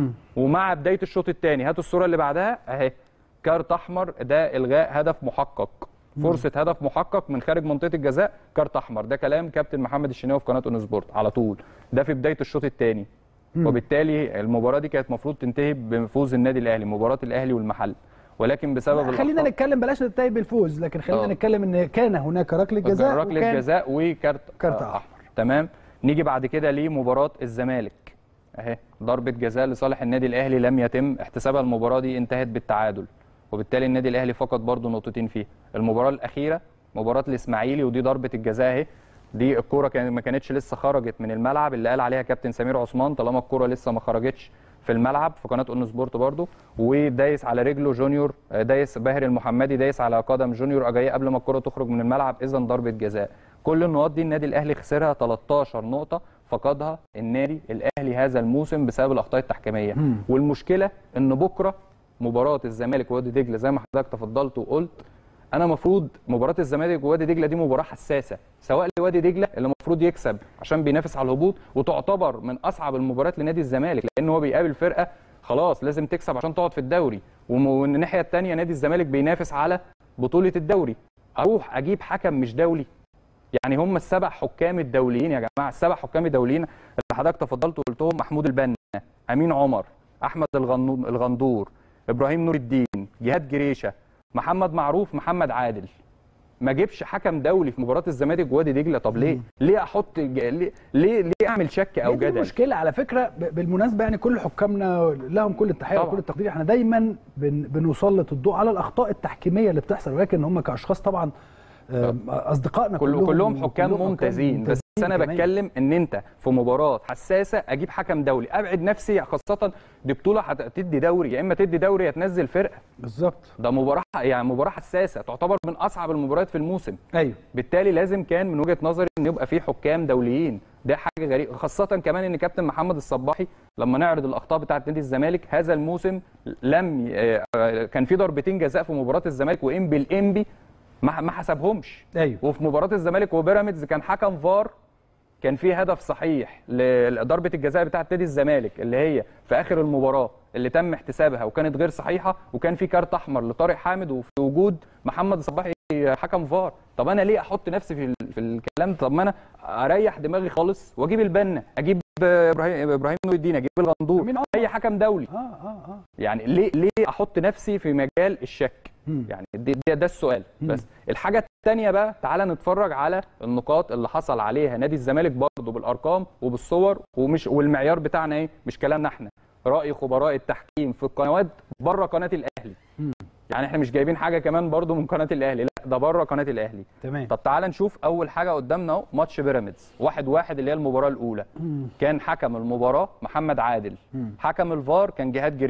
C: ومع بداية الشوط الثاني هاتوا الصورة اللي بعدها أهي كارت أحمر ده إلغاء هدف محقق فرصة هدف محقق من خارج منطقة الجزاء كارت أحمر ده كلام كابتن محمد الشناوي في قناة أون سبورت على طول ده في بداية الشوط الثاني وبالتالي المباراة دي كانت المفروض تنتهي بفوز النادي الأهلي مباراة الأهلي والمحل ولكن بسبب
A: خلينا
C: الأخطاء-
A: نتكلم بلاش ننتهي بالفوز لكن خلينا
C: آه.
A: نتكلم ان كان هناك ركله جزاء
C: ركله
A: وكان
C: جزاء وكارت
A: كارت
C: آه،
A: أحمر.
C: تمام نيجي بعد كده لمباراه الزمالك اهي ضربه جزاء لصالح النادي الاهلي لم يتم احتسابها المباراه دي انتهت بالتعادل وبالتالي النادي الاهلي فقد برضه نقطتين فيها المباراه الاخيره مباراه الاسماعيلي ودي ضربه الجزاء اهي دي الكوره كان ما كانتش لسه خرجت من الملعب اللي قال عليها كابتن سمير عثمان طالما الكوره لسه ما خرجتش في الملعب في قناه اون سبورت برضه ودايس على رجله جونيور آه، دايس باهر المحمدي دايس على قدم جونيور اجاي قبل ما الكره تخرج من الملعب اذا ضربه جزاء كل النقاط دي النادي الاهلي خسرها 13 نقطه فقدها النادي الاهلي هذا الموسم بسبب الاخطاء التحكيميه والمشكله ان بكره مباراه الزمالك ووادي دجله زي ما حضرتك تفضلت وقلت انا المفروض مباراه الزمالك ووادي دجله دي مباراه حساسه سواء لوادي دجله اللي المفروض يكسب عشان بينافس على الهبوط وتعتبر من اصعب المباريات لنادي الزمالك لان هو بيقابل فرقه خلاص لازم تكسب عشان تقعد في الدوري وم- ومن الناحيه الثانيه نادي الزمالك بينافس على بطوله الدوري اروح اجيب حكم مش دولي يعني هم السبع حكام الدوليين يا جماعه السبع حكام الدوليين اللي حضرتك تفضلت وقلتهم محمود البنا امين عمر احمد الغنو- الغندور ابراهيم نور الدين جهاد جريشه محمد معروف محمد عادل ما جيبش حكم دولي في مباراه الزمالك ووادي دجله طب ليه ليه احط ج- ليه ليه, ليه اعمل شك او
A: هي دي
C: جدل
A: المشكله على فكره ب- بالمناسبه يعني كل حكامنا لهم كل التحيه
C: طبعا.
A: وكل التقدير احنا دايما بن بنسلط الضوء على الاخطاء التحكيميه اللي بتحصل ولكن هم كاشخاص طبعا آم، اصدقائنا
C: كل
A: كلهم
C: كلهم حكام
A: كلهم
C: ممتازين بس انا
A: كمان.
C: بتكلم ان انت في مباراه حساسه اجيب حكم دولي ابعد نفسي خاصه دي بطوله هتدي دوري يا اما تدي دوري يا تنزل فرقه
A: بالظبط
C: ده مباراه يعني مباراه حساسه تعتبر من اصعب المباريات في الموسم
A: ايوه
C: بالتالي لازم كان من وجهه نظري ان يبقى في حكام دوليين ده حاجه غريبه خاصه كمان ان كابتن محمد الصباحي لما نعرض الاخطاء بتاعه نادي الزمالك هذا الموسم لم ي- آه، كان في ضربتين جزاء في مباراه الزمالك وانبي الانبي ما ما حسبهمش
A: ايوه
C: وفي مباراه الزمالك وبيراميدز كان حكم فار كان في هدف صحيح لضربه الجزاء بتاعه نادي الزمالك اللي هي في اخر المباراه اللي تم احتسابها وكانت غير صحيحه وكان في كارت احمر لطارق حامد وفي وجود محمد الصباحي حكم فار طب انا ليه احط نفسي في ال- في الكلام ده؟ طب ما انا اريح دماغي خالص واجيب البنا اجيب ابراهيم ابراهيم نور الدين اجيب الغندور
A: أمين عمر.
C: اي حكم دولي
A: اه اه اه
C: يعني ليه ليه احط نفسي في مجال الشك
A: مم.
C: يعني دي ده, ده السؤال بس الحاجه الثانيه بقى تعالى نتفرج على النقاط اللي حصل عليها نادي الزمالك برضه بالارقام وبالصور ومش والمعيار بتاعنا ايه مش كلامنا احنا راي خبراء التحكيم في القنوات بره قناه الاهلي يعني احنا مش جايبين حاجه كمان برضه من قناه الاهلي لا ده بره قناه الاهلي
A: تمام
C: طب تعالى نشوف اول حاجه قدامنا اهو ماتش بيراميدز واحد واحد اللي هي المباراه الاولى كان حكم المباراه محمد عادل حكم الفار كان جهاد جريشه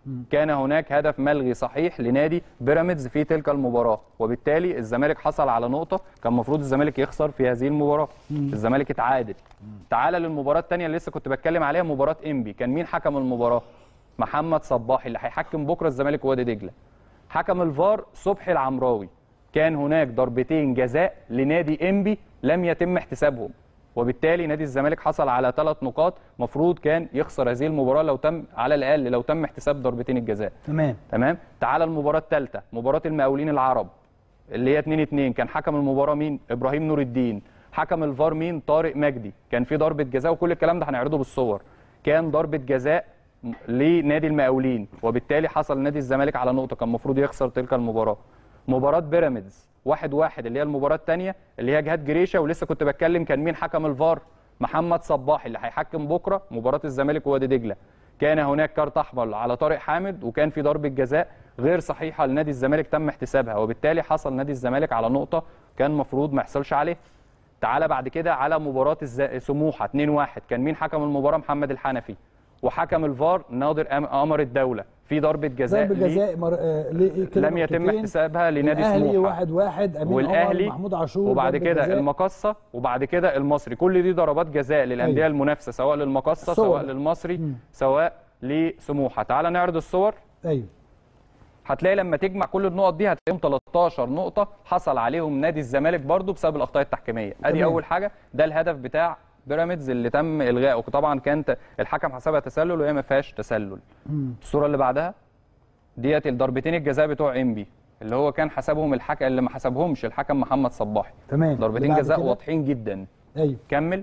C: كان هناك هدف ملغي صحيح لنادي بيراميدز في تلك المباراه وبالتالي الزمالك حصل على نقطه كان المفروض الزمالك يخسر في هذه المباراه الزمالك اتعادل تعال للمباراه الثانيه اللي لسه كنت بتكلم عليها مباراه انبي كان مين حكم المباراه محمد صباحي اللي هيحكم بكره الزمالك ووادي دجله حكم الفار صبحي العمراوي كان هناك ضربتين جزاء لنادي انبي لم يتم احتسابهم وبالتالي نادي الزمالك حصل على ثلاث نقاط مفروض كان يخسر هذه المباراه لو تم على الاقل لو تم احتساب ضربتين الجزاء
A: تمام
C: تمام تعال المباراه الثالثه مباراه المقاولين العرب اللي هي 2 2 كان حكم المباراه مين ابراهيم نور الدين حكم الفار مين طارق مجدي كان في ضربه جزاء وكل الكلام ده هنعرضه بالصور كان ضربه جزاء لنادي المقاولين وبالتالي حصل نادي الزمالك على نقطه كان المفروض يخسر تلك المباراه مباراه بيراميدز واحد واحد اللي هي المباراه الثانيه اللي هي جهاد جريشه ولسه كنت بتكلم كان مين حكم الفار محمد صباحي اللي هيحكم بكره مباراه الزمالك ووادي دجله كان هناك كارت احمر على طارق حامد وكان في ضربه جزاء غير صحيحه لنادي الزمالك تم احتسابها وبالتالي حصل نادي الزمالك على نقطه كان المفروض ما يحصلش عليه تعالى بعد كده على مباراه الز... سموحه 2-1 كان مين حكم المباراه محمد الحنفي وحكم الفار ناظر أم- قمر الدوله في ضربه جزاء
D: ضرب
C: ليه
D: جزاء مر... آه... ليه كده
C: لم يتم
D: نقطتين.
C: احتسابها لنادي
D: الاهلي
C: سموحه
D: واحد واحد امين
C: والاهلي
D: عمر محمود عاشور
C: وبعد
D: ضربة
C: كده
D: جزاء.
C: المقصه وبعد كده المصري كل دي ضربات جزاء للانديه
D: أيوة.
C: المنافسه سواء للمقصه
D: الصور.
C: سواء للمصري سواء لسموحه تعال نعرض الصور
D: ايوه
C: هتلاقي لما تجمع كل النقط دي هتلاقيهم 13 نقطه حصل عليهم نادي الزمالك برضو بسبب الاخطاء التحكيميه ادي
D: تمام.
C: اول حاجه ده الهدف بتاع بيراميدز اللي تم الغائه طبعا كانت الحكم حسبها تسلل وهي ما فيهاش تسلل الصوره اللي بعدها ديت الضربتين الجزاء بتوع انبي اللي هو كان حسبهم الحكم اللي ما حسبهمش الحكم محمد صباحي
D: تمام
C: ضربتين
D: اللي بعد
C: جزاء
D: كده؟
C: واضحين جدا
D: ايوه
C: كمل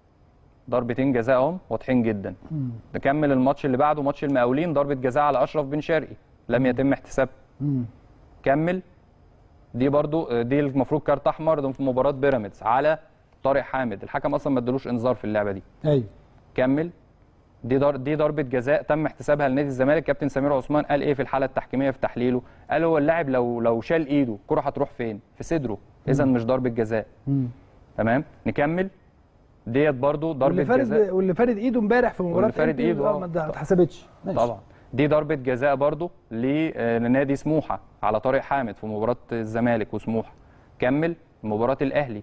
C: ضربتين جزاء اهم واضحين جدا نكمل الماتش اللي بعده ماتش المقاولين ضربه جزاء على اشرف بن شرقي لم يتم احتسابها
D: مم.
C: كمل دي برضو دي المفروض كارت احمر ده في مباراه بيراميدز على طارق حامد الحكم اصلا ما ادالوش انذار في اللعبه دي
D: ايوه
C: كمل دي در... دي ضربه جزاء تم احتسابها لنادي الزمالك كابتن سمير عثمان قال ايه في الحاله التحكيميه في تحليله قال هو اللاعب لو لو شال ايده الكره هتروح فين في صدره اذا مش ضربه جزاء
D: مم.
C: تمام نكمل ديت برضو ضربه
A: واللي فارد
C: جزاء
A: واللي فارد ايده امبارح في مباراه
C: واللي فارد
A: إنبي،
C: إيده،
A: آه،
C: آه.
A: ما ده- ما اتحسبتش ماشي.
C: طبعا دي ضربه جزاء برضو ل- آه، لنادي سموحه على طارق حامد في مباراه الزمالك وسموحه كمل مباراه الاهلي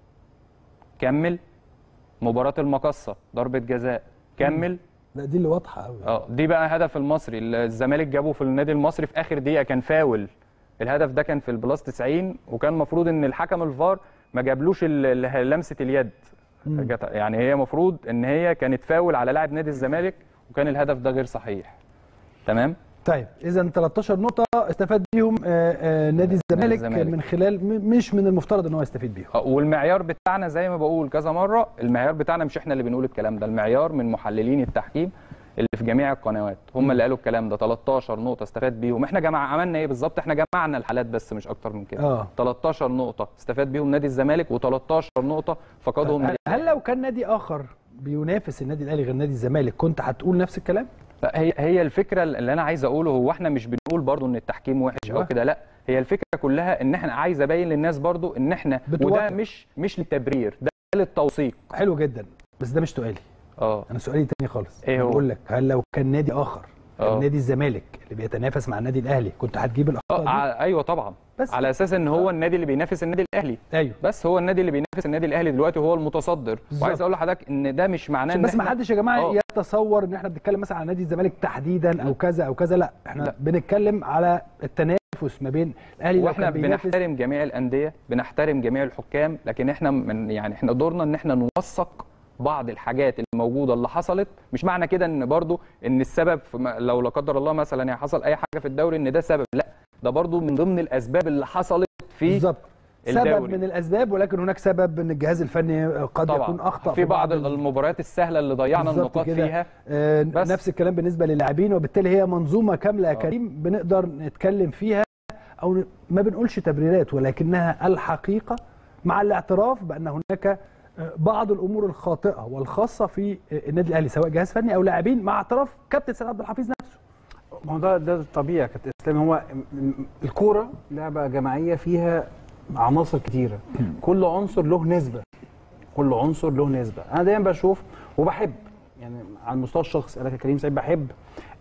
C: كمل مباراه المقصه ضربه جزاء كمل
D: لا دي اللي واضحه قوي
C: اه دي بقى هدف المصري اللي الزمالك جابه في النادي المصري في اخر دقيقه كان فاول الهدف ده كان في البلاس 90 وكان المفروض ان الحكم الفار ما جابلوش ال- ال- لمسه اليد جت- يعني هي المفروض ان هي كانت فاول على لاعب نادي الزمالك وكان الهدف ده غير صحيح تمام
A: طيب اذا 13 نقطه استفاد بيهم آه، آه، نادي الزمالك
C: الزمالك.
A: من خلال م- مش من المفترض ان هو يستفيد بيهم
C: آه، والمعيار بتاعنا زي ما بقول كذا مره المعيار بتاعنا مش احنا اللي بنقول الكلام ده المعيار من محللين التحكيم اللي في جميع القنوات هم اللي قالوا الكلام ده 13 نقطه استفاد بيهم احنا جمع عملنا ايه بالظبط احنا جمعنا الحالات بس مش اكتر من كده
A: اه
C: 13 نقطه استفاد بيهم نادي الزمالك و13 نقطه فقدهم
A: هل,
C: نادي
A: هل لو كان نادي اخر بينافس النادي الاهلي غير نادي الزمالك كنت هتقول نفس الكلام؟
C: لا هي هي الفكره اللي انا عايز اقوله هو احنا مش بنقول برضو ان التحكيم وحش
A: أيوة.
C: او كده لا هي الفكره كلها ان احنا عايز ابين للناس برضو ان احنا
A: بتوافق.
C: وده مش مش للتبرير ده للتوثيق
A: حلو جدا بس ده مش سؤالي
C: اه
A: انا سؤالي تاني خالص
C: إيه
A: أنا
C: هو؟
A: بقول لك هل لو كان نادي اخر
C: آه.
A: كان نادي الزمالك اللي بيتنافس مع النادي الاهلي كنت هتجيب
C: اه
A: الاخطاء دي؟
C: ع- ايوه طبعا
A: بس.
C: على اساس ان هو النادي اللي بينافس النادي الاهلي
A: ايوه
C: بس هو النادي اللي بينافس النادي الاهلي دلوقتي هو المتصدر
A: بالظبط.
C: وعايز اقول لحضرتك ان ده مش معناه
A: عشان
C: ان
A: بس ما
C: احنا
A: حدش يا جماعه
C: آه.
A: يتصور ان احنا بنتكلم مثلا على نادي الزمالك تحديدا او كذا او كذا لا احنا
C: لا.
A: بنتكلم على التنافس ما بين الاهلي لو
C: واحنا
A: كان بينافس
C: بنحترم جميع الانديه بنحترم جميع الحكام لكن احنا من يعني احنا دورنا ان احنا نوثق بعض الحاجات الموجوده اللي حصلت مش معنى كده ان برضو ان السبب في ما- لو لا قدر الله مثلا يعني حصل اي حاجه في الدوري ان ده سبب لا ده برضو من ضمن الاسباب اللي حصلت في
A: بالظبط سبب
C: الدوري.
A: من الاسباب ولكن هناك سبب ان الجهاز الفني قد
C: طبعا
A: يكون اخطا
C: في بعض
A: ال-
C: المباريات السهله اللي ضيعنا
A: بالظبط
C: النقاط
A: كده.
C: فيها
A: آه،
C: بس.
A: نفس الكلام بالنسبه للاعبين وبالتالي هي منظومه كامله يا
C: آه.
A: كريم بنقدر نتكلم فيها او ن- ما بنقولش تبريرات ولكنها الحقيقه مع الاعتراف بان هناك آه، بعض الامور الخاطئه والخاصه في آه، النادي الاهلي سواء جهاز فني او لاعبين مع اعتراف كابتن سيد عبد الحفيظ نفسه
B: ما هو ده ده طبيعي كابتن اسلام هو م- م- الكوره لعبه جماعيه فيها عناصر كتيره كل عنصر له نسبه كل عنصر له نسبه انا دايما بشوف وبحب يعني على المستوى الشخصي انا كريم سعيد بحب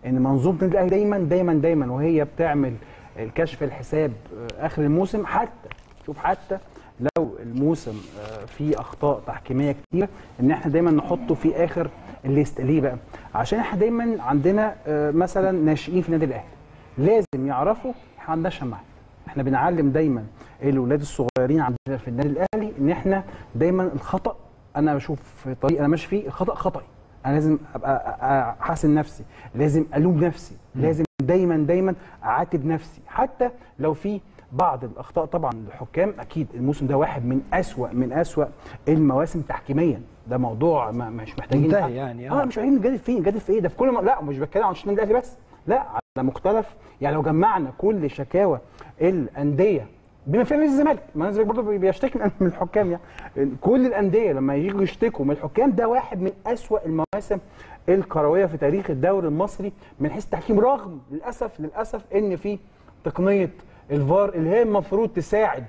B: ان منظومه النادي الاهلي دايما دايما دايما وهي بتعمل الكشف الحساب آه، اخر الموسم حتى شوف حتى لو الموسم آه، فيه اخطاء تحكيميه كتير ان احنا دايما نحطه في اخر الليست ليه بقى؟ عشان احنا دايما عندنا آه، مثلا ناشئين في النادي الاهلي لازم يعرفوا احنا عندنا شماعه احنا بنعلم دايما الاولاد الصغيرين عندنا في النادي الاهلي ان احنا دايما الخطا انا بشوف في طريق انا ماشي فيه الخطا خطأي انا لازم ابقى أ- احاسن نفسي لازم الوم نفسي لازم دايما دايما اعاتب نفسي حتى لو في بعض الاخطاء طبعا الحكام اكيد الموسم ده واحد من اسوا من اسوا المواسم تحكيميا ده موضوع ما مش محتاجين
A: منتهي يعني، آه.
B: اه مش عارفين نجادل فين نجادل في ايه ده في كل م... لا مش بتكلم عن النادي الاهلي بس لا على مختلف يعني لو جمعنا كل شكاوى الانديه بما فيها نادي الزمالك ما نادي الزمالك برضه بيشتكي من من الحكام يعني كل الانديه لما يجوا يشتكوا من الحكام ده واحد من اسوا المواسم الكرويه في تاريخ الدوري المصري من حيث التحكيم رغم للاسف للاسف ان في تقنيه الفار اللي هي المفروض تساعد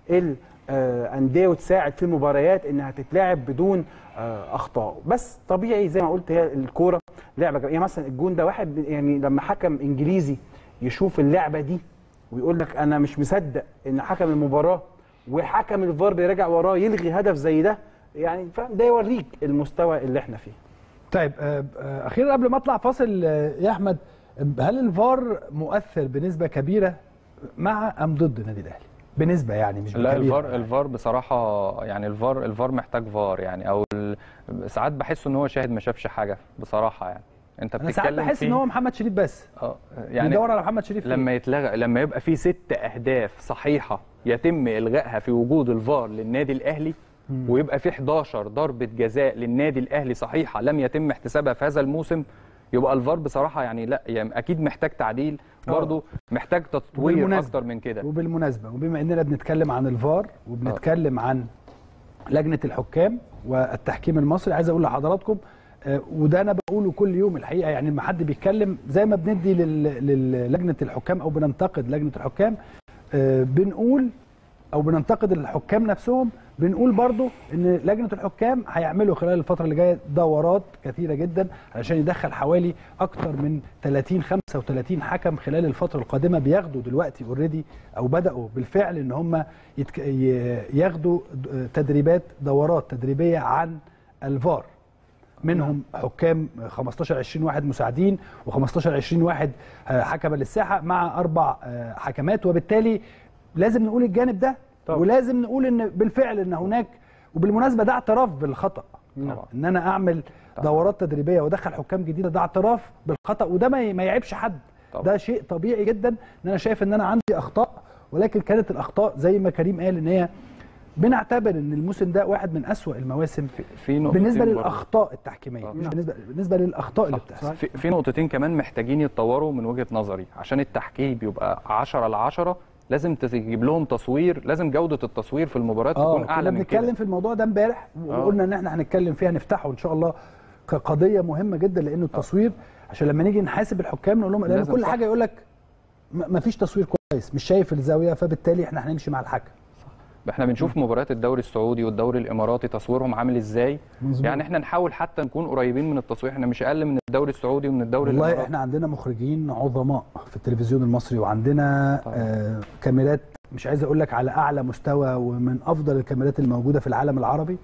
B: الانديه وتساعد في المباريات انها تتلعب بدون آه، اخطاء بس طبيعي زي ما قلت هي الكوره لعبه جميلة. يعني مثلا الجون ده واحد يعني لما حكم انجليزي يشوف اللعبه دي ويقول لك انا مش مصدق ان حكم المباراه وحكم الفار بيراجع وراه يلغي هدف زي ده يعني فاهم ده يوريك المستوى اللي احنا فيه
A: طيب آه، آه، اخيرا قبل ما اطلع فاصل آه، يا احمد هل الفار مؤثر بنسبه كبيره مع ام ضد النادي الاهلي بنسبه يعني مش
C: لا
A: بكبيرة.
C: الفار الفار بصراحه يعني الفار الفار محتاج فار يعني او ال- ساعات بحس ان هو شاهد ما شافش حاجه بصراحه يعني انت
A: انا ساعات
C: بتتكلم
A: بحس
C: فيه
A: ان هو محمد شريف بس
C: اه
A: يعني
C: يعني
A: بيدور على محمد شريف فين؟
C: لما يتلغى لما يبقى في ست اهداف صحيحه يتم الغائها في وجود الفار للنادي الاهلي ويبقى في 11 ضربه جزاء للنادي الاهلي صحيحه لم يتم احتسابها في هذا الموسم يبقى الفار بصراحه يعني لا يعني اكيد محتاج تعديل برضه محتاج تطوير
A: بالمناسبة.
C: اكتر من كده
A: وبالمناسبه وبما اننا بنتكلم عن الفار وبنتكلم عن لجنه الحكام والتحكيم المصري عايز اقول لحضراتكم آه، وده انا بقوله كل يوم الحقيقه يعني لما حد بيتكلم زي ما بندي لل- للجنه الحكام او بننتقد لجنه الحكام آه، بنقول او بننتقد الحكام نفسهم بنقول برضو ان لجنه الحكام هيعملوا خلال الفتره اللي جايه دورات كثيره جدا علشان يدخل حوالي اكتر من 30 35 حكم خلال الفتره القادمه بياخدوا دلوقتي اوريدي او بداوا بالفعل ان هم يتك... ي- ياخدوا د- تدريبات دورات تدريبيه عن الفار منهم حكام 15 20 واحد مساعدين و15 20 واحد آه، حكما للساحه مع اربع آه، حكمات وبالتالي لازم نقول الجانب ده
B: طبعا.
A: ولازم نقول ان بالفعل ان هناك وبالمناسبه ده اعتراف بالخطا
C: طبعا.
A: ان انا اعمل دورات تدريبيه وادخل حكام جديده ده اعتراف بالخطا وده ما ي- ما يعيبش حد
C: طبعا.
A: ده شيء طبيعي جدا ان انا شايف ان انا عندي اخطاء ولكن كانت الاخطاء زي ما كريم قال ان هي بنعتبر ان الموسم ده واحد من أسوأ المواسم
C: في نقطتين
A: بالنسبه
C: برضه.
A: للاخطاء التحكيميه
C: آه.
A: مش
B: نعم.
A: بالنسبه بالنسبه للاخطاء اللي
C: صح.
A: بتحصل
C: في, في نقطتين كمان محتاجين يتطوروا من وجهه نظري عشان التحكيم يبقى 10 على 10 لازم تجيب لهم تصوير لازم جوده التصوير في المباريات
A: اه
C: تكون
A: كنا
C: اعلى من
A: بنتكلم
C: كده
A: في الموضوع ده امبارح
C: آه.
A: وقلنا ان احنا هنتكلم فيها نفتحه ان شاء الله كقضيه مهمه جدا لانه التصوير عشان لما نيجي نحاسب الحكام نقول لهم لان
C: لازم
A: كل
C: صح.
A: حاجه يقول لك ما فيش تصوير كويس مش شايف الزاويه فبالتالي احنا هنمشي مع الحكم
C: احنا بنشوف مباريات الدوري السعودي والدوري الاماراتي تصويرهم عامل ازاي
A: مظبوط.
C: يعني احنا نحاول حتى نكون قريبين من التصوير احنا مش اقل من الدوري السعودي ومن الدوري
A: والله
C: الاماراتي
A: احنا عندنا مخرجين عظماء في التلفزيون المصري وعندنا
C: طبعا.
A: آه كاميرات مش عايز اقول لك على اعلى مستوى ومن افضل الكاميرات الموجوده في العالم العربي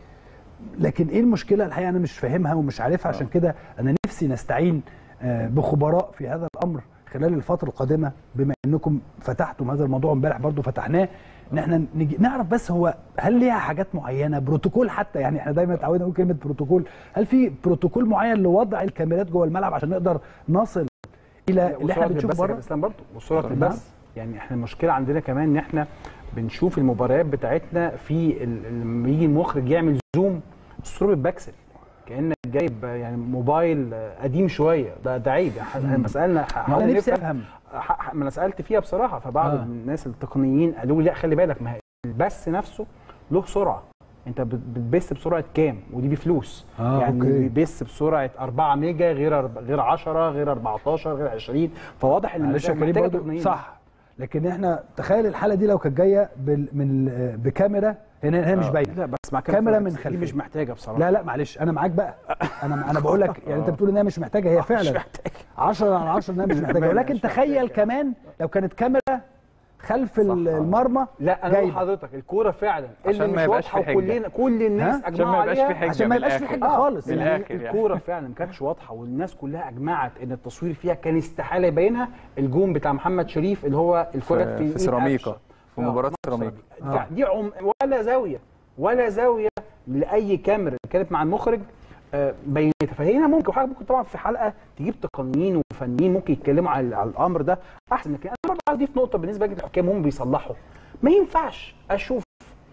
A: لكن ايه المشكله الحقيقه انا مش فاهمها ومش عارفها عشان كده انا نفسي نستعين آه بخبراء في هذا الامر خلال الفتره القادمه بما انكم فتحتم هذا الموضوع امبارح برضو فتحناه ان احنا نجي نعرف بس هو هل ليها حاجات معينه بروتوكول حتى يعني احنا دايما اتعودنا نقول كلمه بروتوكول هل في بروتوكول معين لوضع الكاميرات جوه الملعب عشان نقدر نصل الى اللي احنا
B: وسرعة
A: بنشوفه
B: البث يا
A: بره
B: اسلام برضه وسرعه
C: طبعاً.
B: البث يعني احنا المشكله عندنا كمان ان احنا بنشوف المباريات بتاعتنا في ال- لما يجي المخرج يعمل زوم الصوره بتبكسل كانك جايب يعني موبايل قديم شويه ده ده عيب احنا لما سالنا
A: ما
B: حاولنا
A: انا نفسي
B: نفهم
A: افهم
B: ح- ح- ما انا سالت فيها بصراحه فبعض
A: آه.
B: آه. الناس التقنيين قالوا لي لا خلي بالك ما هي البث نفسه له سرعه انت بت- بتبث بسرعه كام ودي بفلوس
A: آه،
B: يعني
A: أوكي.
B: بيبث بسرعه 4 ميجا غير أرب- غير 10 غير 14 غير 20 فواضح ان
A: معلش يا
B: المسألة
A: كريم
B: محتاجة
A: برضو
B: تقنيين.
A: صح لكن احنا تخيل الحاله دي لو كانت جايه بال- من ال- بكاميرا هنا هنا مش باينه
B: لا بس مع
A: كاميرا من
B: دي
A: خلفية.
B: مش محتاجه بصراحه
A: لا لا معلش انا معاك بقى انا انا بقول لك يعني انت بتقول ان هي مش محتاجه هي
B: مش
A: فعلا
B: محتاجه
A: 10 على 10 انها مش محتاجه ولكن تخيل كمان لو كانت كاميرا خلف ال- المرمى
B: لا انا بقول
A: جايبة.
B: لحضرتك الكوره فعلا
C: عشان
B: اللي
C: ما
B: مش
C: يبقاش
B: واضحه
C: في حجة.
B: وكلنا كل الناس
A: ها؟
C: عشان
B: اجمعوا
C: ما يبقاش في
B: عليها
C: حجه
A: عشان ما
C: من
A: يبقاش في
C: الآخر.
A: حجة خالص.
C: من
A: يعني
C: الاخر يعني
B: الكوره فعلا ما كانتش واضحه والناس كلها اجمعت ان التصوير فيها كان استحاله يبينها الجون بتاع محمد شريف اللي هو الكوره
C: في-
B: في,
C: في
B: إيد
C: سيراميكا.
B: قفشة.
C: في
B: آه،
C: مباراة
B: ماتش
C: سيراميكا.
B: سيراميكا. دي عم ولا زاويه ولا زاويه لاي كاميرا كانت مع المخرج آه، بينتها فهنا ممكن حاجه ممكن طبعا في حلقه تجيب تقنيين وفنيين ممكن يتكلموا على, على الامر ده احسن لكن انا برضه عايز اضيف نقطه بالنسبه للحكام هم بيصلحوا ما ينفعش اشوف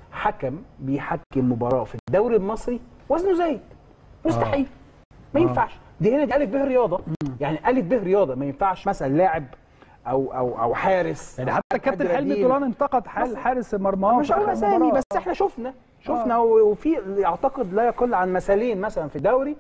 B: حكم بيحكم مباراه في الدوري المصري وزنه زايد مستحيل ما ينفعش دي هنا دي الف ب رياضه يعني الف ب رياضه ما ينفعش مثلا لاعب او او او حارس
A: يعني
B: أو
A: حتى
B: حد
A: الكابتن حلمي
B: بديل.
A: طولان انتقد حال
B: مثلا.
A: حارس مرماه
B: مش
A: في
B: هقول
A: آخر
B: اسامي
A: المباراة.
B: بس احنا شفنا شفنا وفي اعتقد لا يقل عن مثالين مثلا في الدوري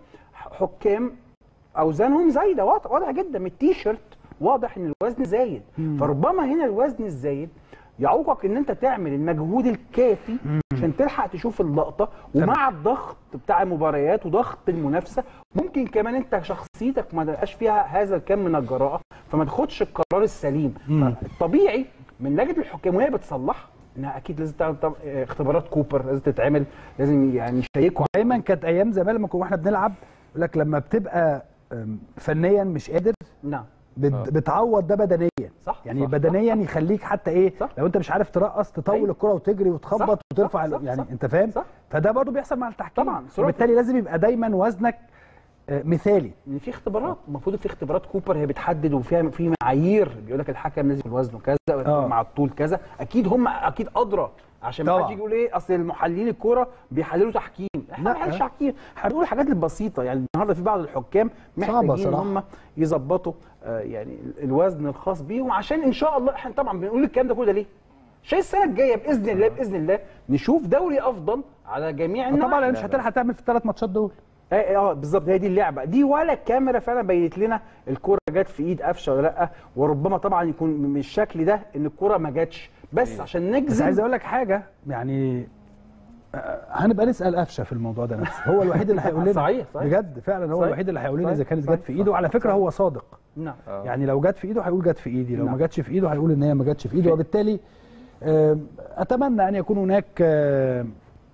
B: حكام اوزانهم زايده واضح واضح جدا من التيشيرت واضح ان الوزن زايد فربما هنا الوزن الزايد يعوقك ان انت تعمل المجهود الكافي عشان تلحق تشوف اللقطه ومع الضغط بتاع المباريات وضغط المنافسه ممكن كمان انت شخصيتك ما تبقاش فيها هذا الكم من الجراءه فما تاخدش القرار السليم طبيعي من لجنه الحكام وهي بتصلح انها اكيد لازم تعمل طب- اختبارات كوبر لازم تتعمل لازم يعني يشيكوا
A: دايما كانت ايام زمان لما كنا واحنا بنلعب يقول لك لما بتبقى أم، فنيا مش قادر
B: نعم
A: بت- بتعوض ده بدنيا
B: صح
A: يعني
B: صح.
A: بدنيا يخليك حتى ايه
B: صح.
A: لو انت مش عارف ترقص تطول
B: أيوة.
A: الكره وتجري وتخبط
B: صح،
A: وترفع
B: صح،
A: ال- يعني
B: صح.
A: انت فاهم
B: صح.
A: فده برضو بيحصل مع التحكيم
B: طبعاً، سرعة.
A: وبالتالي لازم يبقى دايما وزنك آه، مثالي
B: ان في اختبارات المفروض في اختبارات كوبر هي بتحدد وفيها في معايير بيقول لك الحكم لازم وزنه كذا
A: آه.
B: مع الطول كذا اكيد هم اكيد ادرى عشان ما
A: طبعاً.
B: حدش يجي يقول ايه اصل المحللين الكوره بيحللوا تحكيم احنا
A: لا.
B: ما بنحللش تحكيم احنا بنقول الحاجات البسيطه يعني النهارده في بعض الحكام
A: صعبة
B: محتاجين ان
A: صراحة.
B: هم يظبطوا آه، يعني الوزن الخاص بيهم عشان ان شاء الله احنا طبعا بنقول الكلام ده كله ليه؟ عشان السنه الجايه باذن الله باذن الله نشوف دوري افضل على جميع النواحي
A: طبعا مش هتلحق تعمل في الثلاث ماتشات دول
B: اه اه بالظبط هي دي اللعبه دي ولا الكاميرا فعلا بينت لنا الكوره جت في ايد قفشه ولا لا وربما طبعا يكون من الشكل ده ان الكوره ما جاتش بس عشان
A: بس
B: نجزم
A: عايز اقول لك حاجه يعني آه، هنبقى نسال قفشه في الموضوع ده نفسه هو الوحيد اللي هيقول لنا
B: صحيح، صحيح.
A: بجد فعلا هو
B: صحيح.
A: الوحيد اللي هيقول لنا
B: صحيح.
A: اذا كانت
B: صحيح.
A: جت في ايده وعلى فكره هو صادق
B: نعم
A: يعني لو جت في ايده هيقول جت في ايدي لو ما
B: نعم.
A: جاتش في ايده هيقول ان هي ما جاتش في ايده وبالتالي آم، اتمنى ان يكون هناك آم،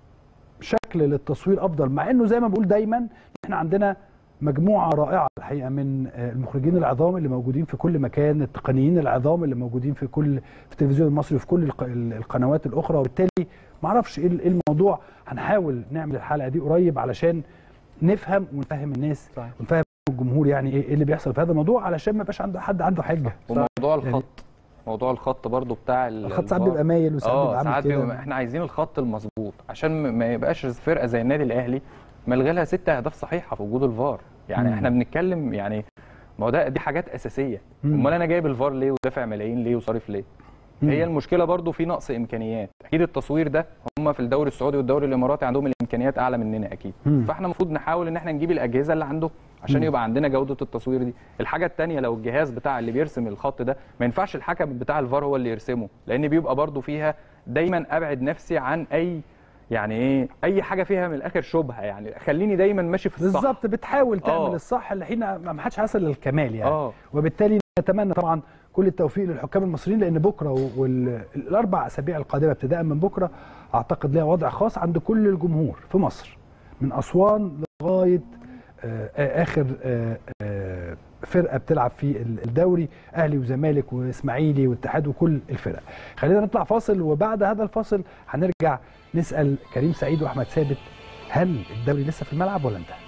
A: شكل للتصوير افضل مع انه زي ما بقول دايما احنا عندنا مجموعه رائعه الحقيقه من آه، المخرجين العظام اللي موجودين في كل مكان التقنيين العظام اللي موجودين في كل في التلفزيون المصري وفي كل الق- ال- القنوات الاخرى وبالتالي ما اعرفش ايه ال- إيه الموضوع هنحاول نعمل الحلقه دي قريب علشان نفهم ونفهم الناس
B: صحيح.
A: ونفهم الجمهور يعني ايه إيه اللي بيحصل في هذا الموضوع علشان ما يبقاش عنده حد عنده حجه
C: وموضوع
A: يعني-
C: الخط موضوع الخط برضو بتاع ال-
A: الخط ساعات
C: الفار.
A: بيبقى مايل وساعات
C: اه
A: بيبقى عامل
C: ساعات
A: كده
C: بيبقى احنا عايزين الخط المظبوط عشان م- ما يبقاش فرقه زي النادي الاهلي ملغي لها ست اهداف صحيحه في وجود الفار يعني
A: مم.
C: احنا بنتكلم يعني ما هو ده دي حاجات اساسيه
A: مم.
C: امال انا جايب الفار ليه ودافع ملايين ليه وصارف ليه
A: مم.
C: هي المشكله برضو في نقص امكانيات اكيد التصوير ده هم في الدوري السعودي والدوري الاماراتي عندهم الامكانيات اعلى مننا اكيد
A: مم.
C: فاحنا المفروض نحاول ان احنا نجيب الاجهزه اللي عندهم عشان
A: مم.
C: يبقى عندنا جوده التصوير دي الحاجه الثانيه لو الجهاز بتاع اللي بيرسم الخط ده ما ينفعش الحكم بتاع الفار هو اللي يرسمه لان بيبقى برضو فيها دايما ابعد نفسي عن اي يعني ايه اي حاجه فيها من الاخر شبهه يعني خليني دايما ماشي في الصح
A: بالظبط بتحاول تعمل
C: آه.
A: الصح اللي حين ما ما حدش هيصل للكمال يعني
C: اه
A: وبالتالي نتمنى طبعا كل التوفيق للحكام المصريين لان بكره والاربع اسابيع القادمه ابتداء من بكره اعتقد لها وضع خاص عند كل الجمهور في مصر من اسوان لغايه آه، آه، اخر آه، آه، فرقه بتلعب في الدوري اهلي وزمالك واسماعيلي واتحاد وكل الفرق خلينا نطلع فاصل وبعد هذا الفاصل هنرجع نسال كريم سعيد واحمد ثابت هل الدوري لسه في الملعب ولا انتهى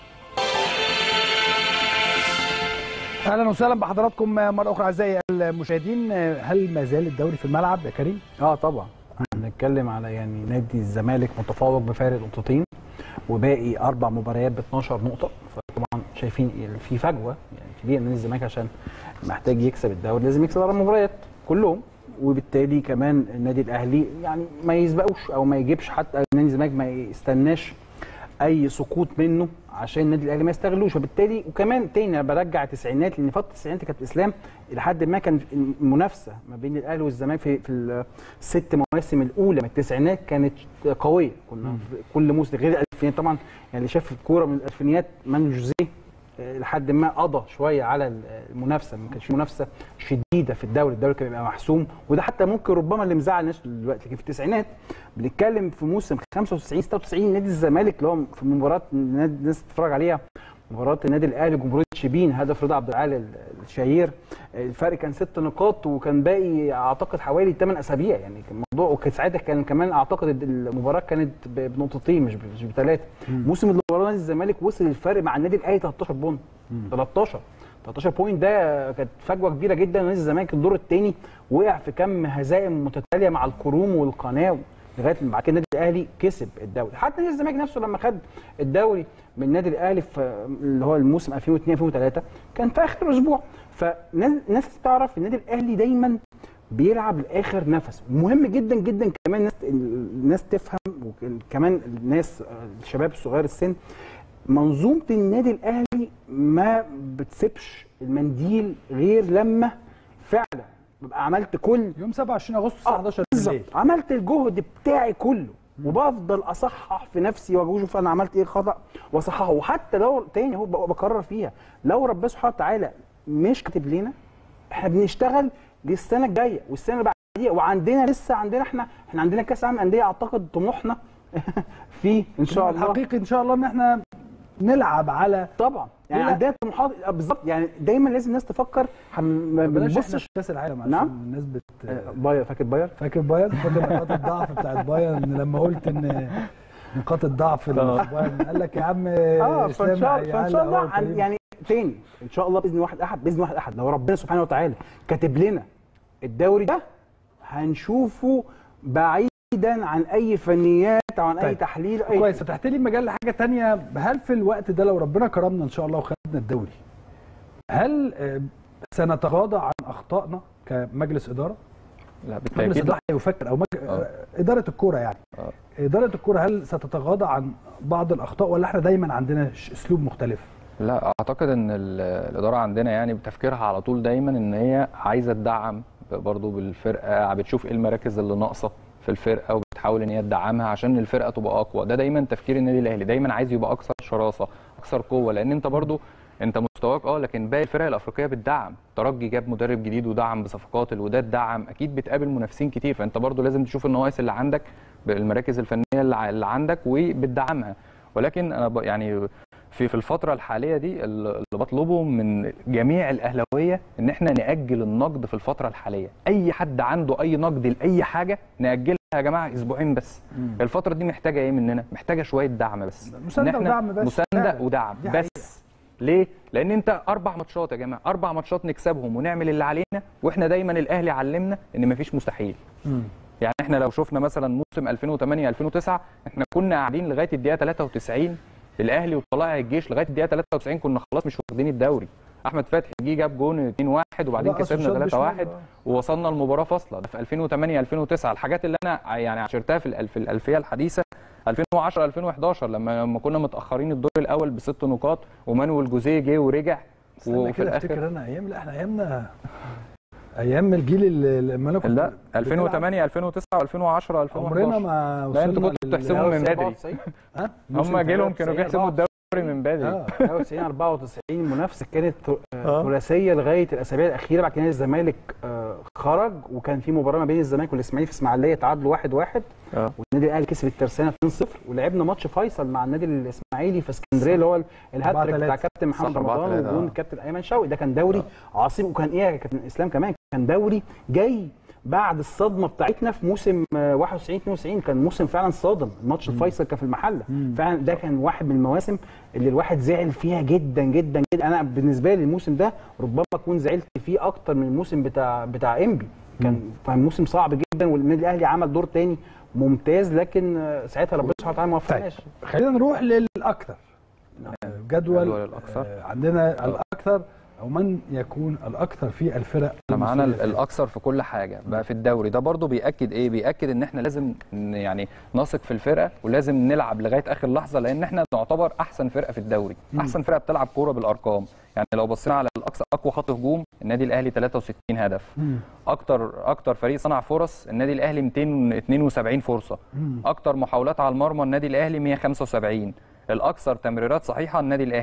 A: اهلا وسهلا بحضراتكم مره اخرى اعزائي المشاهدين هل ما زال الدوري في الملعب يا كريم
B: اه طبعا هنتكلم على يعني نادي الزمالك متفوق بفارق نقطتين وباقي اربع مباريات ب 12 نقطه فطبعا شايفين في فجوه يعني كبيره نادي الزمالك عشان محتاج يكسب الدوري لازم يكسب اربع مباريات كلهم وبالتالي كمان النادي الاهلي يعني ما يسبقوش او ما يجيبش حتى نادي الزمالك ما يستناش اي سقوط منه عشان النادي الاهلي ما يستغلوش وبالتالي وكمان تاني انا برجع التسعينات لان فتره التسعينات كانت اسلام لحد ما كان المنافسه ما بين الاهلي والزمالك في في الست مواسم الاولى من التسعينات كانت قويه كنا في كل موسم غير الالفينات طبعا يعني اللي شاف الكوره من الالفينيات مان جوزيه آه، لحد ما قضى شويه على المنافسه ما كانش في منافسه شديده في الدوري الدوري كان بيبقى محسوم وده حتى ممكن ربما اللي مزعل الناس دلوقتي لكن في التسعينات بنتكلم في موسم 95 96 نادي الزمالك اللي هو في مباراه النادي- الناس تتفرج عليها مباراه النادي الاهلي جمهوريه شبين هدف رضا عبد العال الشهير الفرق كان ست نقاط وكان باقي اعتقد حوالي 8 اسابيع يعني كان الموضوع وكان ساعتها كان كمان اعتقد المباراه كانت ب- بنقطتين مش ب- مش بثلاثه موسم اللي وراه نادي الزمالك وصل الفرق مع النادي الاهلي 13 بونت 13 13 بوينت ده كانت فجوه كبيره جدا نادي الزمالك الدور الثاني وقع في كم هزائم متتاليه مع الكروم والقناه لغايه ما بعد كده النادي الاهلي كسب الدوري حتى نادي الزمالك نفسه لما خد الدوري من النادي الاهلي في اللي هو الموسم 2002 2003 كان في اخر اسبوع فالناس تعرف النادي الاهلي دايما بيلعب لاخر نفس مهم جدا جدا كمان الناس الناس تفهم وكمان الناس الشباب الصغير السن منظومه النادي الاهلي ما بتسيبش المنديل غير لما فعلا ببقى عملت كل
A: يوم 27 اغسطس الساعه 11 بالليل
B: بالظبط عملت الجهد بتاعي كله وبفضل اصحح في نفسي واشوف انا عملت ايه خطا واصححه وحتى لو تاني اهو بق- بكرر فيها لو ربنا سبحانه وتعالى مش كاتب لنا احنا بنشتغل للسنه الجايه والسنه اللي بعديها وعندنا لسه عندنا احنا احنا عندنا كاس عالم انديه اعتقد طموحنا فيه ان شاء الله
A: الحقيقي ان شاء الله ان احنا نلعب على
B: طبعا يعني
A: لا.
B: عندنا طموحات آه، بالظبط يعني دايما لازم الناس تفكر هم- ما
A: بلاش احنا
B: بنبصش
A: في كاس العالم عشان
B: نعم.
A: الناس بت
B: آه، باير فاكر باير
A: فاكر بايرن فاكر نقاط الضعف بتاعت بايرن لما قلت ان نقاط الضعف اللي في بايرن قال لك يا عم
B: اه
A: اسلام
B: فان شاء, فإن
A: هيعلق
B: شاء الله
A: أهو
B: عن
A: كريم.
B: يعني تاني ان شاء الله باذن واحد احد باذن واحد احد لو ربنا سبحانه وتعالى كاتب لنا الدوري ده هنشوفه بعيدا عن اي فنيات او عن اي
A: طيب.
B: تحليل اي
A: كويس فتحت لي مجال لحاجه تانية هل في الوقت ده لو ربنا كرمنا ان شاء الله وخدنا الدوري هل آه، سنتغاضى عن اخطائنا كمجلس اداره؟
C: لا
A: مجلس
C: بالتاكيد
A: اداره يفكر او مج...
C: آه.
A: اداره الكوره يعني
C: آه.
A: اداره الكوره هل ستتغاضى عن بعض الاخطاء ولا احنا دايما عندنا ش- اسلوب مختلف؟
C: لا اعتقد ان ال- الاداره عندنا يعني بتفكيرها على طول دايما ان هي عايزه تدعم برضه بالفرقه بتشوف ايه المراكز اللي ناقصه في الفرقه وبتحاول ان هي تدعمها عشان الفرقه تبقى اقوى ده دايما تفكير النادي الاهلي دايما عايز يبقى اكثر شراسه اكثر قوه لان انت برضه انت مستواك اه لكن باقي الفرق الافريقيه بتدعم ترجي جاب مدرب جديد ودعم بصفقات الوداد دعم اكيد بتقابل منافسين كتير فانت برضه لازم تشوف النواقص اللي عندك بالمراكز الفنيه اللي ع- اللي عندك وبتدعمها ولكن انا ب- يعني في في الفتره الحاليه دي اللي بطلبه من جميع الاهلاويه ان احنا ناجل النقد في الفتره الحاليه اي حد عنده اي نقد لاي حاجه ناجلها يا جماعه اسبوعين بس الفتره دي محتاجه ايه مننا محتاجه شويه دعم بس
A: مساندة
C: إن إحنا
A: ودعم بس.
C: مسانده
A: فعلا.
C: ودعم
A: دي
C: بس ليه لان انت اربع ماتشات يا جماعه اربع ماتشات نكسبهم ونعمل اللي علينا واحنا دايما الاهلي علمنا ان مفيش مستحيل يعني احنا لو شفنا مثلا موسم 2008 2009 احنا كنا قاعدين لغايه الدقيقه 93 الاهلي وطلائع الجيش لغايه الدقيقه 93 كنا خلاص مش واخدين الدوري احمد فتحي جه جاب جون 2-1 وبعدين
A: لا، أصل
C: كسبنا
A: شاط
C: 3-1
A: بشمال،
C: ووصلنا المباراه فاصله ده في 2008 2009 الحاجات اللي انا يعني عشرتها في الألف في الالفيه الحديثه 2010 2011 لما لما كنا متاخرين الدور الاول بست نقاط ومانويل جوزيه جه ورجع
A: استنى
C: وفي
A: كده
C: الاخر
A: افتكر انا ايام لا احنا ايامنا ايام الجيل اللي لما انا كنت
C: لا
A: بتلعب،
C: 2008 2009 2011
A: عمرنا
C: 2011
A: ما
C: لا انتوا
A: وصلنا
C: كنتوا
A: لل-
C: بتحسبوا من بدري
B: 94
A: ها؟
C: هم جيلهم كانوا
B: 93
C: بيحسبوا الدوري من بدري
A: اه
B: 93 94 المنافسه كانت آه، ثلاثيه لغايه الاسابيع الاخيره بعد كده نادي الزمالك آه، خرج وكان في مباراه ما بين الزمالك والاسماعيلي في اسماعيليه تعادلوا 1 1
C: اه
B: والنادي الاهلي كسب الترسانه 2-0 ولعبنا ماتش فيصل مع النادي الاسماعيلي في اسكندريه اللي هو الهاتريك
A: 4-3.
B: بتاع كابتن محمد
C: صح، 4-3
B: رمضان وجون
C: آه.
B: كابتن ايمن شوقي ده كان دوري عظيم وكان ايه يا كابتن اسلام كمان كان دوري جاي بعد الصدمه بتاعتنا في موسم آه، 91 92 كان موسم فعلا صادم ماتش الفيصل كان في المحله فعلا ده كان واحد من المواسم اللي الواحد زعل فيها جدا جدا جدا انا بالنسبه لي الموسم ده ربما اكون زعلت فيه اكتر من الموسم بتاع بتاع انبي كان كان موسم صعب جدا والنادي الاهلي عمل دور تاني ممتاز لكن آه، ساعتها ربنا سبحانه وتعالى ما وفقناش
A: خلينا نروح للاكثر جدول
C: جدول الأكثر.
A: آه، عندنا الاكثر او من يكون الاكثر في الفرق
C: احنا معانا ال-
A: المصرية.
C: الاكثر في كل حاجه بقى في الدوري ده برضو بياكد ايه بياكد ان احنا لازم ن- يعني نثق في الفرقه ولازم نلعب لغايه اخر لحظه لان احنا نعتبر احسن فرقه في الدوري احسن فرقه بتلعب كوره بالارقام يعني لو بصينا على الاقصى اقوى خط هجوم النادي الاهلي 63 هدف
A: مم.
C: اكتر اكتر فريق صنع فرص النادي الاهلي 272 فرصه
A: مم.
C: اكتر محاولات على المرمى النادي الاهلي 175 الاكثر تمريرات صحيحه النادي الاهلي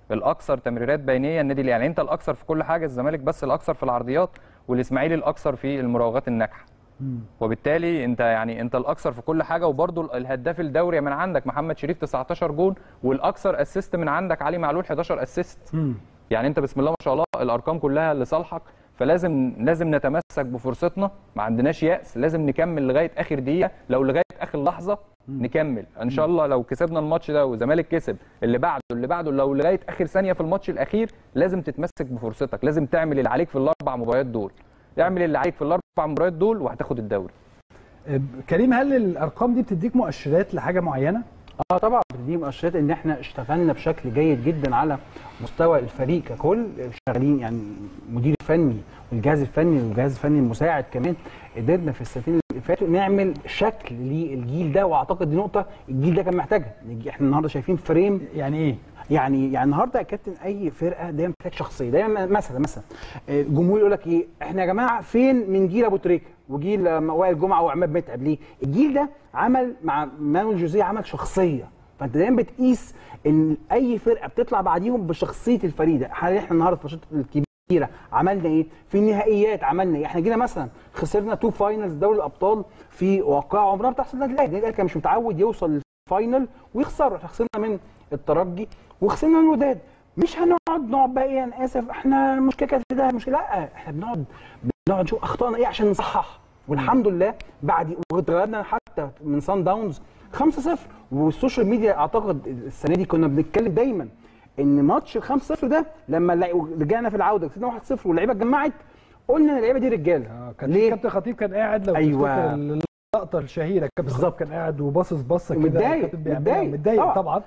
C: الاكثر تمريرات بينيه النادي الاهلي يعني انت الاكثر في كل حاجه الزمالك بس الاكثر في العرضيات والاسماعيلي الاكثر في المراوغات الناجحه وبالتالي انت يعني انت الاكثر في كل حاجه وبرده الهداف الدوري من عندك محمد شريف 19 جون والاكثر اسيست من عندك علي معلول 11 اسيست يعني انت بسم الله ما شاء الله الارقام كلها لصالحك فلازم لازم نتمسك بفرصتنا ما عندناش يأس لازم نكمل لغايه اخر دقيقه لو لغايه اخر لحظه نكمل ان شاء الله لو كسبنا الماتش ده والزمالك كسب اللي بعده اللي بعده لو لغايه اخر ثانيه في الماتش الاخير لازم تتمسك بفرصتك لازم تعمل اللي عليك في الاربع مباريات دول اعمل اللي عليك في الاربع مباريات دول وهتاخد الدوري
A: آه، كريم هل الارقام دي بتديك مؤشرات لحاجه معينه
B: اه طبعا دي مؤشرات ان احنا اشتغلنا بشكل جيد جدا على مستوى الفريق ككل شغالين يعني المدير الفني والجهاز الفني والجهاز الفني المساعد كمان قدرنا في السنتين اللي فاتوا نعمل شكل للجيل ده واعتقد دي نقطه الجيل ده كان محتاجها احنا النهارده شايفين فريم
A: يعني ايه
B: يعني يعني النهارده يا كابتن اي فرقه دايما محتاج شخصيه دايما مثلا مثلا الجمهور يقول لك ايه احنا يا جماعه فين من جيل ابو تريكه وجيل وائل جمعه وعماد متعب ليه؟ الجيل ده عمل مع مانويل جوزيه عمل شخصيه فانت دايما بتقيس ان اي فرقه بتطلع بعديهم بشخصيه الفريده احنا احنا النهارده في الماتشات الكبيره عملنا ايه؟ في النهائيات عملنا ايه؟ احنا جينا مثلا خسرنا تو فاينلز دوري الابطال في واقع عمرها بتحصل النادي الاهلي، النادي الاهلي كان مش متعود يوصل للفاينل ويخسر احنا خسرنا من الترجي وخسرنا من الوداد مش هنقعد نقعد بقى ايه انا اسف احنا المشكله كانت في ده مشكله لا احنا بنقعد بنقعد نشوف اخطائنا ايه عشان نصحح والحمد لله بعد واتغلبنا حتى من سان داونز 5-0 والسوشيال ميديا اعتقد السنه دي كنا بنتكلم دايما ان ماتش ال 5-0 ده لما رجعنا في العوده كسبنا 1-0 واللعيبه اتجمعت قلنا ان اللعيبه دي رجاله
A: آه كان ليه؟ كابتن خطيب كان قاعد لو
B: أيوة.
A: اللقطه الشهيره كابتن
B: بالظبط.
A: كان قاعد وباصص بصه كده
B: متضايق،
A: الكابتن بيعملها،
B: متضايق.
A: متضايق
B: طبعا.
A: طبعا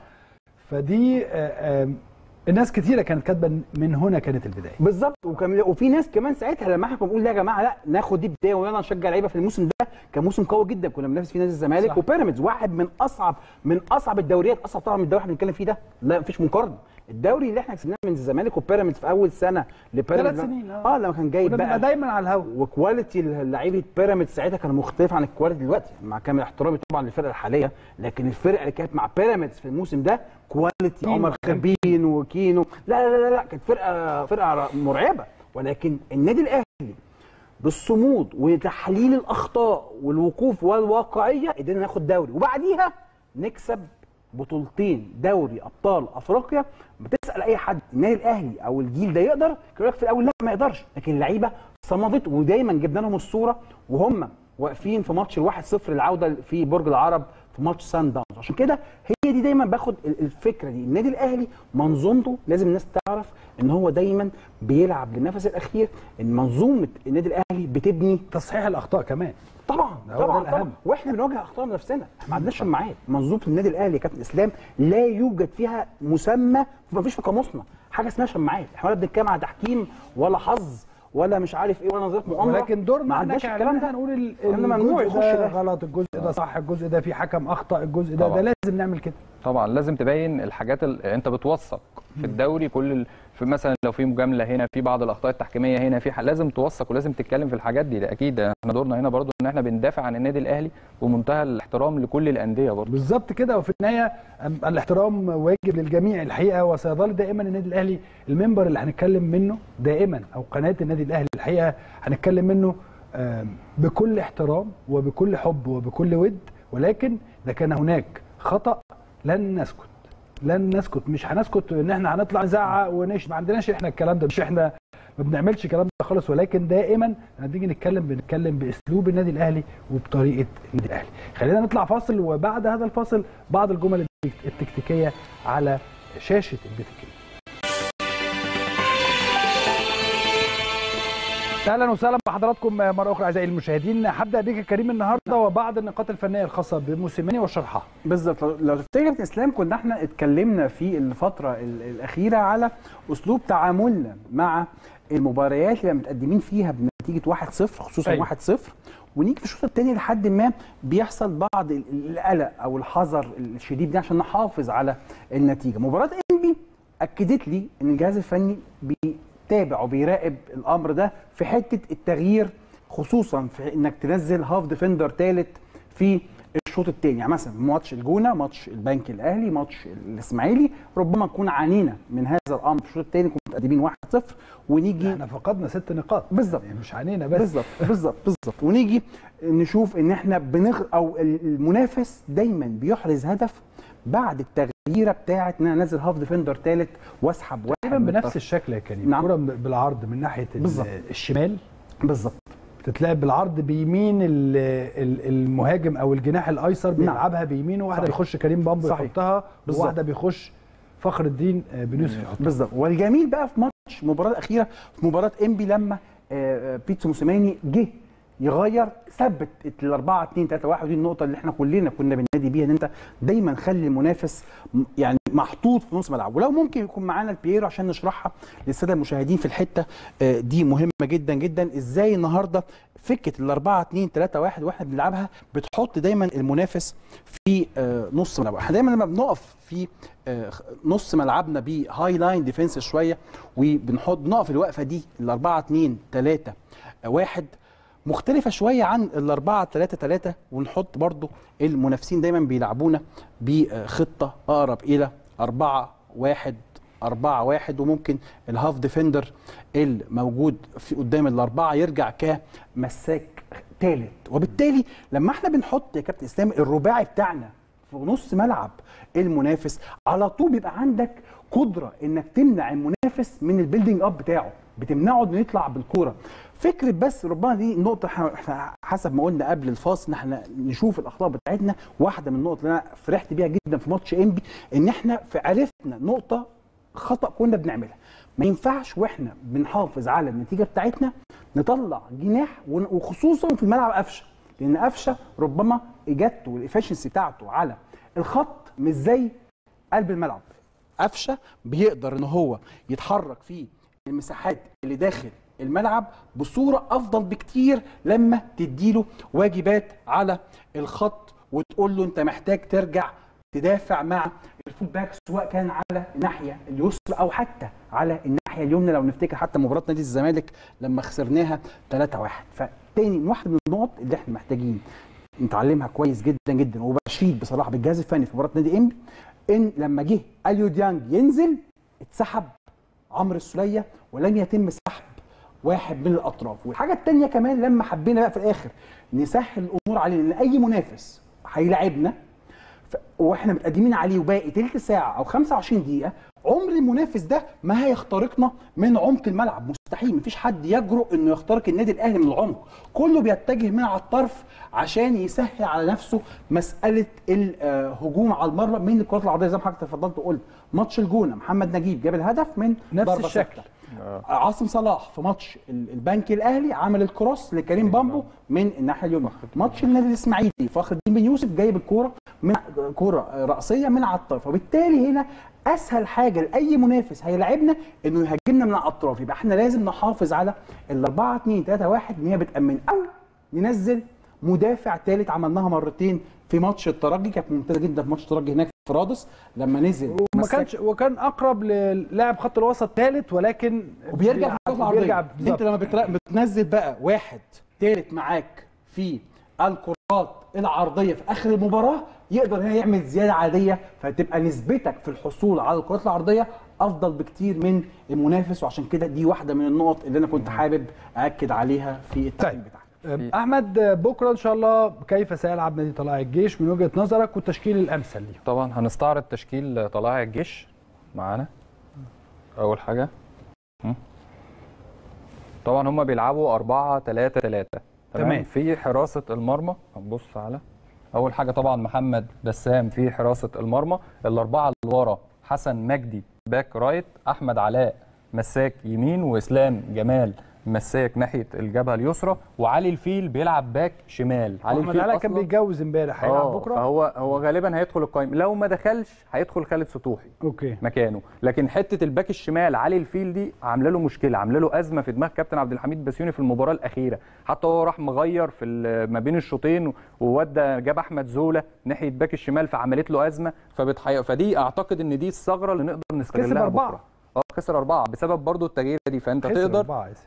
A: فدي آه، آه، الناس كتيره كانت كاتبه من هنا كانت البدايه
B: بالظبط وكان وفي ناس كمان ساعتها لما احنا كنا بنقول لا يا جماعه لا ناخد دي بدايه ويلا نشجع لعيبه في الموسم ده كان موسم قوي جدا كنا بننافس فيه نادي الزمالك
A: صح.
B: وبيراميدز واحد من اصعب من اصعب الدوريات اصعب طبعا من الدوري اللي احنا بنتكلم فيه ده لا مفيش مقارنه الدوري اللي احنا كسبناه من الزمالك وبيراميدز في اول سنه لبيراميدز
A: ثلاث سنين، آه.
B: اه لما كان جايب
A: كنا بنبقى
B: بقى
A: دايما على الهوا
B: وكواليتي لعيبه بيراميدز ساعتها كان مختلف عن الكواليتي دلوقتي مع كامل احترامي طبعا للفرقه الحاليه لكن الفرقه اللي كانت مع بيراميدز في الموسم ده كواليتي
A: كينو.
B: عمر خربين وكينو لا لا لا لا كانت فرقه فرقه مرعبه ولكن النادي الاهلي بالصمود وتحليل الاخطاء والوقوف والواقعيه قدرنا ناخد دوري وبعديها نكسب بطولتين دوري ابطال افريقيا بتسال اي حد النادي الاهلي او الجيل ده يقدر يقول لك في الاول لا ما يقدرش لكن اللعيبه صمدت ودايما جبنا لهم الصوره وهم واقفين في ماتش الواحد صفر العوده في برج العرب في ماتش سان داونز عشان كده هي دي دايما باخد ال- الفكره دي النادي الاهلي منظومته لازم الناس تعرف ان هو دايما بيلعب للنفس الاخير ان منظومه النادي الاهلي بتبني
A: تصحيح الاخطاء كمان
B: طبعا
A: ده هو ده
B: طبعا
A: الأهم.
B: طبعا واحنا بنواجه اخطاء نفسنا ما عندناش معاد منظومه النادي الاهلي يا كابتن اسلام لا يوجد فيها مسمى ما فيش في قاموسنا حاجه اسمها شماعات احنا ولا بنتكلم على تحكيم ولا حظ ولا مش عارف ايه ولا نظريه مؤامره
A: ولكن دورنا
B: ما
A: احنا
B: عندناش
A: كاعلام
B: الكلام ده
A: هنقول ال-
B: الكلام ده ممنوع
A: الجزء
B: يخش
A: ده
B: ده.
A: غلط الجزء ده صح الجزء ده في حكم اخطا الجزء ده
C: طبعا.
A: ده لازم نعمل كده
C: طبعا لازم تبين الحاجات اللي انت بتوثق في الدوري كل ال... في مثلا لو في مجامله هنا في بعض الاخطاء التحكيميه هنا في ح... لازم توثق ولازم تتكلم في الحاجات دي ده اكيد احنا دورنا هنا برضو ان احنا بندافع عن النادي الاهلي بمنتهى الاحترام لكل الانديه برضو
A: بالظبط كده وفي النهايه أم- الاحترام واجب للجميع الحقيقه وسيظل دائما النادي الاهلي المنبر اللي هنتكلم منه دائما او قناه النادي الاهلي الحقيقه هنتكلم منه آم، بكل احترام وبكل حب وبكل ود ولكن اذا كان هناك خطا لن نسكت لن نسكت مش هنسكت ان احنا هنطلع نزعق ونش ما عندناش احنا الكلام ده مش احنا ما بنعملش الكلام ده خالص ولكن دائما لما بنيجي نتكلم بنتكلم باسلوب النادي الاهلي وبطريقه النادي الاهلي خلينا نطلع فاصل وبعد هذا الفاصل بعض الجمل التك- التكتيكيه على شاشه البيتكيه اهلا وسهلا بحضراتكم مره اخرى اعزائي المشاهدين هبدا بيك يا كريم النهارده وبعض النقاط الفنيه الخاصه بموسيماني وشرحها
B: بالظبط لو- لو تفتكر يا كابتن اسلام كنا احنا اتكلمنا في الفتره ال- الاخيره على اسلوب تعاملنا مع المباريات اللي متقدمين فيها بنتيجه 1-0 خصوصا
A: أيوة.
B: 1-0 ونيجي في الشوط الثاني لحد ما بيحصل بعض ال- ال- القلق او الحذر الشديد ده عشان نحافظ على النتيجه مباراه انبي اكدت لي ان الجهاز الفني بيتابع وبيراقب الامر ده في حته التغيير خصوصا في انك تنزل هاف ديفندر ثالث في الشوط الشوط الثاني يعني مثلا ماتش الجونه ماتش البنك الاهلي ماتش الاسماعيلي ربما نكون عانينا من هذا الامر في الشوط الثاني نكون متقدمين 1-0 ونيجي
A: احنا فقدنا ست نقاط
B: بالظبط
A: يعني مش علينا بس
B: بالظبط بالظبط بالظبط ونيجي نشوف ان احنا بنغ او المنافس دايما بيحرز هدف بعد التغييره بتاعه ان انا انزل هاف ديفندر ثالث واسحب واحد
A: تقريبا
B: من
A: بنفس
B: الطرف.
A: الشكل يا كريم
B: نعم.
A: كرة بالعرض من ناحيه ال-
B: بالظبط.
A: الشمال
B: بالظبط
A: بتتلعب بالعرض بيمين ال- ال- المهاجم او الجناح الايسر بيلعبها بيمينه واحده
B: صحيح.
A: بيخش كريم بامبو
B: صحيح.
A: يحطها
B: بالظبط.
A: وواحده بيخش فخر الدين آه، بن يوسف يحطها
B: بالظبط والجميل بقى في ماتش المباراه الاخيره في مباراه انبي لما آه، آه، بيتسو موسيماني جه يغير ثبت ال 4 2 3 1 ودي النقطه اللي احنا كلنا كنا بننادي بيها ان انت دايما خلي المنافس م- يعني محطوط في نص ملعب ولو ممكن يكون معانا البييرو عشان نشرحها للساده المشاهدين في الحته آه، دي مهمه جدا جدا ازاي النهارده فكره ال 4 2 3 1 واحنا بنلعبها بتحط دايما المنافس في آه، نص ملعب احنا دايما لما بنقف في آه، نص ملعبنا بهاي لاين ديفنس شويه وبنحط بنقف الوقفه دي ال 4 2 3 1 مختلفة شوية عن ال 4 3 3 ونحط برضو المنافسين دايما بيلعبونا بخطة أقرب إلى 4 1 4 1 وممكن الهاف ديفندر الموجود في قدام الأربعة يرجع كمساك ثالث وبالتالي لما احنا بنحط يا كابتن اسلام الرباعي بتاعنا في نص ملعب المنافس على طول بيبقى عندك قدره انك تمنع المنافس من البيلدينج اب بتاعه بتمنعه انه يطلع بالكوره فكره بس ربما دي نقطه احنا إحنا حسب ما قلنا قبل الفاصل ان احنا نشوف الاخطاء بتاعتنا واحده من النقط اللي انا فرحت بيها جدا في ماتش انبي ان احنا في عرفنا نقطه خطا كنا بنعملها ما ينفعش واحنا بنحافظ على النتيجه بتاعتنا نطلع جناح ون- وخصوصا في ملعب قفشه لان قفشه ربما اجابته والافشنسي بتاعته على الخط مش زي قلب الملعب قفشه بيقدر ان هو يتحرك في المساحات اللي داخل الملعب بصوره افضل بكتير لما تديله واجبات على الخط وتقول له انت محتاج ترجع تدافع مع الفول باك سواء كان على الناحيه اليسرى او حتى على الناحيه اليمنى لو نفتكر حتى مباراه نادي الزمالك لما خسرناها 3-1 فتاني واحده من النقط اللي احنا محتاجين نتعلمها كويس جدا جدا وبشيد بصراحه بالجهاز الفني في مباراه نادي انبي ان لما جه اليو ديانج ينزل اتسحب عمرو السوليه ولم يتم سحب واحد من الاطراف والحاجه الثانيه كمان لما حبينا بقى في الاخر نسهل الامور عليه لان اي منافس هيلاعبنا ف... واحنا متقدمين عليه وباقي تلت ساعه او 25 دقيقه عمر المنافس ده ما هيخترقنا من عمق الملعب مستحيل مفيش حد يجرؤ انه يخترق النادي الاهلي من العمق كله بيتجه من على الطرف عشان يسهل على نفسه مساله الهجوم على المره من الكرات العرضيه زي ما حضرتك تفضلت وقلت ماتش الجونه محمد نجيب جاب الهدف من
A: نفس
B: ضربة
A: الشكل.
B: ثابتة. عاصم صلاح في ماتش ال- البنك الاهلي عمل الكروس لكريم بامبو من الناحيه اليمنى ماتش النادي الاسماعيلي فخر الدين بن يوسف جايب الكوره من كوره راسيه من على الطرف وبالتالي هنا اسهل حاجه لاي منافس هيلاعبنا انه يهاجمنا من على الاطراف يبقى احنا لازم نحافظ على ال 4 2 3 1 ان هي بتامن او ننزل مدافع ثالث عملناها مرتين في ماتش الترجي كانت ممتازه جدا في ماتش الترجي هناك في رادس لما نزل
A: وما
B: مساك-
A: كانش وكان اقرب للاعب خط الوسط ثالث ولكن
B: وبيرجع في الكرة
A: بيرجع
B: العرضية
A: بالظبط.
B: انت لما بتر- بتنزل بقى واحد تالت معاك في الكرات العرضيه في اخر المباراه يقدر هنا يعمل زياده عاديه فتبقى نسبتك في الحصول على الكرات العرضيه افضل بكتير من المنافس وعشان كده دي واحده من النقط اللي انا كنت حابب اكد عليها في التحليل
A: طيب.
B: بتاعك
A: احمد بكره ان شاء الله كيف سيلعب نادي طلائع الجيش من وجهه نظرك والتشكيل الامثل ليه
C: طبعا هنستعرض تشكيل طلائع الجيش معانا اول حاجه م. طبعا هم بيلعبوا 4 3 3
A: تمام.
C: تمام في حراسه المرمى هنبص على اول حاجه طبعا محمد بسام في حراسه المرمى الاربعه اللي ورا حسن مجدي باك رايت احمد علاء مساك يمين واسلام جمال مساك ناحيه الجبهه اليسرى وعلي الفيل بيلعب باك شمال علي
A: احمد
C: الفيل
A: علاء كان
C: أصلاً-
A: بيتجوز امبارح هيلعب
C: اه
A: بكره
C: فهو هو غالبا هيدخل القائمه لو ما دخلش هيدخل خالد سطوحي
A: اوكي
C: مكانه لكن حته الباك الشمال علي الفيل دي عامله له مشكله عامله له ازمه في دماغ كابتن عبد الحميد بسيوني في المباراه الاخيره حتى هو راح مغير في ال- ما بين الشوطين وودى جاب احمد زوله ناحيه باك الشمال فعملت له ازمه فبتحي... فدي اعتقد ان دي الثغره اللي نقدر نستغلها
A: أربعة.
C: بكرة. اه خسر اربعه بسبب برضو التغيير دي فانت
A: خسر
C: تقدر
A: أربعة، آسف.
C: اه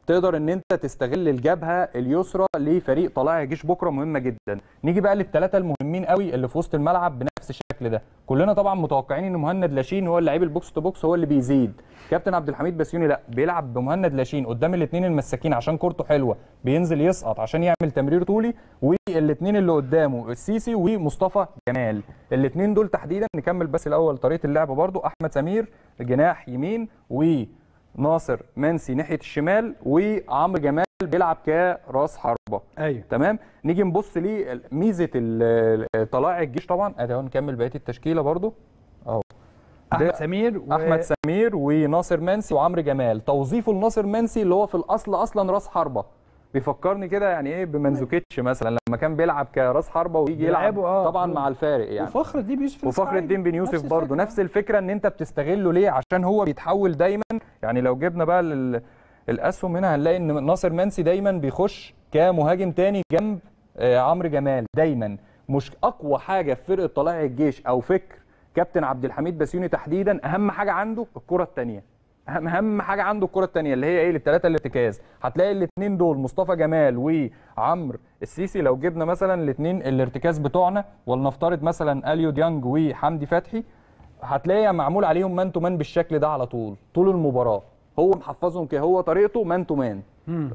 C: تقدر ان انت تستغل الجبهه اليسرى لفريق طلائع الجيش بكره مهمه جدا نيجي بقى للثلاثه المهمين قوي اللي في وسط الملعب بنفس الشكل ده كلنا طبعا متوقعين ان مهند لاشين هو اللعيب البوكس تو بوكس هو اللي بيزيد كابتن عبد الحميد بسيوني لا بيلعب بمهند لاشين قدام الاثنين المساكين عشان كورته حلوه بينزل يسقط عشان يعمل تمرير طولي والاثنين اللي قدامه السيسي ومصطفى جمال الاثنين دول تحديدا نكمل بس الاول طريقه اللعب برضو احمد سمير جناح يمين و ناصر منسي ناحيه الشمال وعمرو جمال بيلعب كراس حربه
A: ايوه
C: تمام نيجي نبص ليه ميزه ال- طلائع الجيش طبعا ادي اهو نكمل بقيه التشكيله برضو اهو
A: احمد
C: ده
A: سمير و...
C: احمد سمير وناصر منسي وعمرو جمال توظيفه لناصر منسي اللي هو في الاصل اصلا راس حربه بيفكرني كده يعني ايه بمنزوكيتش مثلا لما كان بيلعب كراس حربه ويجي يلعب
A: بيلعبوا، آه.
C: طبعا مع الفارق يعني
B: وفخر الدين بيوسف
C: وفخر
B: الإسماعيلي.
C: الدين بن يوسف
B: نفس
C: برضه
B: الفكرة.
C: نفس الفكره ان انت بتستغله ليه عشان هو بيتحول دايما يعني لو جبنا بقى لل- الاسهم هنا هنلاقي ان ناصر منسي دايما بيخش كمهاجم تاني جنب آه، عمرو جمال دايما مش اقوى حاجه في فرقه طلائع الجيش او فكر كابتن عبد الحميد بسيوني تحديدا اهم حاجه عنده الكره الثانيه اهم اهم حاجه عنده الكره الثانيه اللي هي ايه الثلاثه الارتكاز هتلاقي الاثنين دول مصطفى جمال وعمرو السيسي لو جبنا مثلا الاثنين الارتكاز بتوعنا ولنفترض مثلا اليو ديانج وحمدي فتحي هتلاقي معمول عليهم مان تو مان بالشكل ده على طول طول المباراه هو محفظهم كده هو طريقته مان تو مان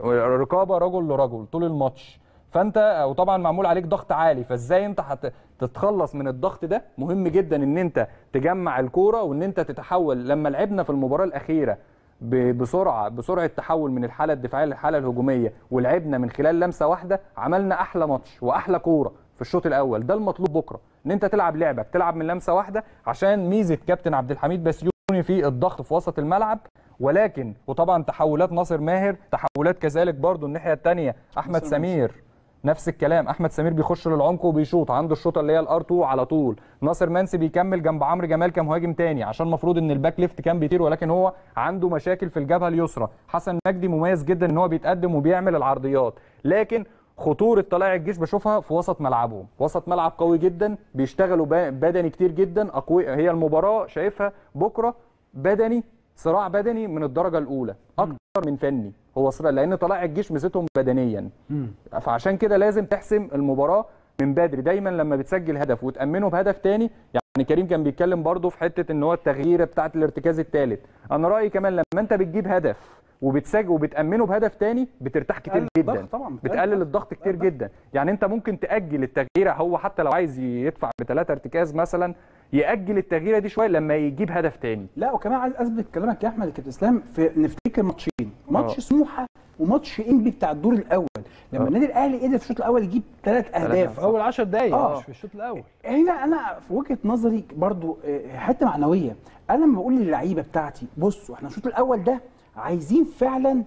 C: رقابه رجل لرجل طول الماتش فانت وطبعا معمول عليك ضغط عالي فازاي انت هتتخلص من الضغط ده مهم جدا ان انت تجمع الكوره وان انت تتحول لما لعبنا في المباراه الاخيره ب- بسرعه بسرعه تحول من الحاله الدفاعيه للحاله الهجوميه ولعبنا من خلال لمسه واحده عملنا احلى ماتش واحلى كوره في الشوط الاول ده المطلوب بكره ان انت تلعب لعبك تلعب من لمسه واحده عشان ميزه كابتن عبد الحميد بسيوني في الضغط في وسط الملعب ولكن وطبعا تحولات ناصر ماهر تحولات كذلك برضو الناحيه الثانيه احمد سمير نفس الكلام احمد سمير بيخش للعمق وبيشوط عنده الشوطه اللي هي الار 2 على طول ناصر منسي بيكمل جنب عمرو جمال كمهاجم تاني عشان المفروض ان الباك ليفت كان بيطير ولكن هو عنده مشاكل في الجبهه اليسرى حسن مجدي مميز جدا ان هو بيتقدم وبيعمل العرضيات لكن خطوره طلائع الجيش بشوفها في وسط ملعبهم وسط ملعب قوي جدا بيشتغلوا با- بدني كتير جدا اقوياء هي المباراه شايفها بكره بدني صراع بدني من الدرجه الاولى اكتر من فني هو صراع لان طلائع الجيش ميزتهم بدنيا فعشان كده لازم تحسم المباراه من بدري دايما لما بتسجل هدف وتامنه بهدف تاني يعني كريم كان بيتكلم برضه في حته ان هو التغييره بتاعه الارتكاز الثالث انا رايي كمان لما انت بتجيب هدف وبتسجل وبتامنه بهدف تاني بترتاح كتير
B: بتقلل
C: جدا
B: الضغط طبعاً، بتقلل
C: بتقلل الضغط كتير جدا يعني انت ممكن تاجل التغييره هو حتى لو عايز يدفع بثلاثه ارتكاز مثلا ياجل التغييره دي شويه لما يجيب هدف تاني
B: لا وكمان عايز اثبت كلامك يا احمد كابتن اسلام في نفتكر ماتشين ماتش
C: آه.
B: سموحه وماتش انبي بتاع الدور الاول لما
C: آه.
B: النادي الاهلي قدر في الشوط الاول يجيب ثلاث اهداف
A: في اول 10 دقايق
B: آه.
A: مش في الشوط الاول
B: هنا انا في وجهه نظري برضو آه، حته معنويه انا لما بقول للعيبه بتاعتي بصوا احنا الشوط الاول ده عايزين فعلا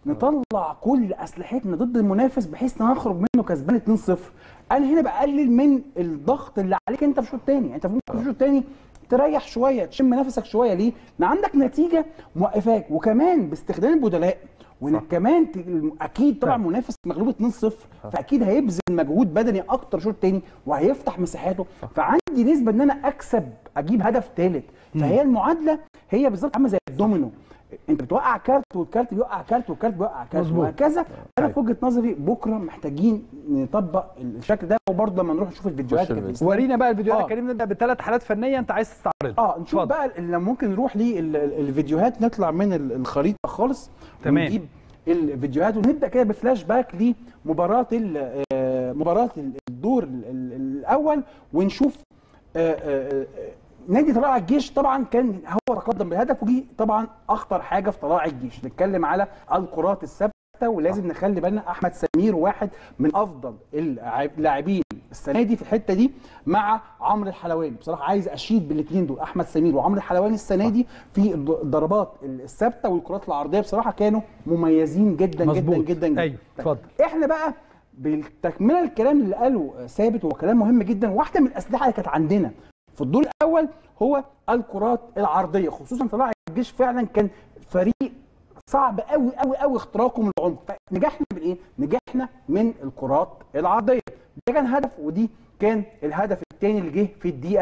B: نطلع كل اسلحتنا ضد المنافس بحيث نخرج منه كسبان 2-0 انا هنا بقلل من الضغط اللي عليك انت في الشوط الثاني انت ممكن في الشوط الثاني تريح شويه تشم نفسك شويه ليه؟ ان عندك نتيجه موقفاك وكمان باستخدام البدلاء وانك كمان ت- اكيد طبعا منافس مغلوب 2-0 فاكيد هيبذل مجهود بدني اكتر الشوط الثاني وهيفتح مساحاته فعندي نسبه ان انا اكسب اجيب هدف ثالث فهي المعادله هي بالظبط عامله زي الدومينو انت بتوقع كارت والكارت بيوقع كارت والكارت بيوقع كارت
A: مظبوط.
B: وهكذا انا في وجهه نظري بكره محتاجين نطبق الشكل ده وبرضه لما نروح نشوف الفيديوهات
C: خش
B: كده
C: الفيديو.
A: ورينا بقى الفيديوهات
B: آه.
A: يا كريم نبدا بثلاث حالات فنيه انت عايز تستعرضها
B: اه نشوف
A: اتفضل.
B: بقى لما ممكن نروح للفيديوهات نطلع من ال- الخريطه خالص
A: تمام.
B: ونجيب الفيديوهات ونبدا كده بفلاش باك لمباراه ال- آه، مباراه ال- الدور ال- ال- الاول ونشوف آه، آه، آه، نادي طلائع الجيش طبعا كان هو تقدم بالهدف ودي طبعا اخطر حاجه في طلائع الجيش نتكلم على الكرات الثابته ولازم نخلي بالنا احمد سمير واحد من افضل اللاعب- اللاعبين السنه دي في الحته دي مع عمرو الحلواني بصراحه عايز اشيد بالاثنين دول احمد سمير وعمرو الحلواني السنه دي في الض- الضربات الثابته والكرات العرضيه بصراحه كانوا مميزين جدا
A: مظبوط.
B: جدا جدا جدا
A: أيوة، اتفضل.
B: احنا بقى بالتكمله الكلام اللي قاله ثابت هو كلام مهم جدا واحده من الاسلحه اللي كانت عندنا في الدور الاول هو الكرات العرضيه خصوصا طلائع الجيش فعلا كان فريق صعب قوي قوي قوي اختراقه من العمق فنجحنا بالايه نجحنا من الكرات العرضيه ده كان هدف ودي كان الهدف الثاني اللي جه في الدقيقه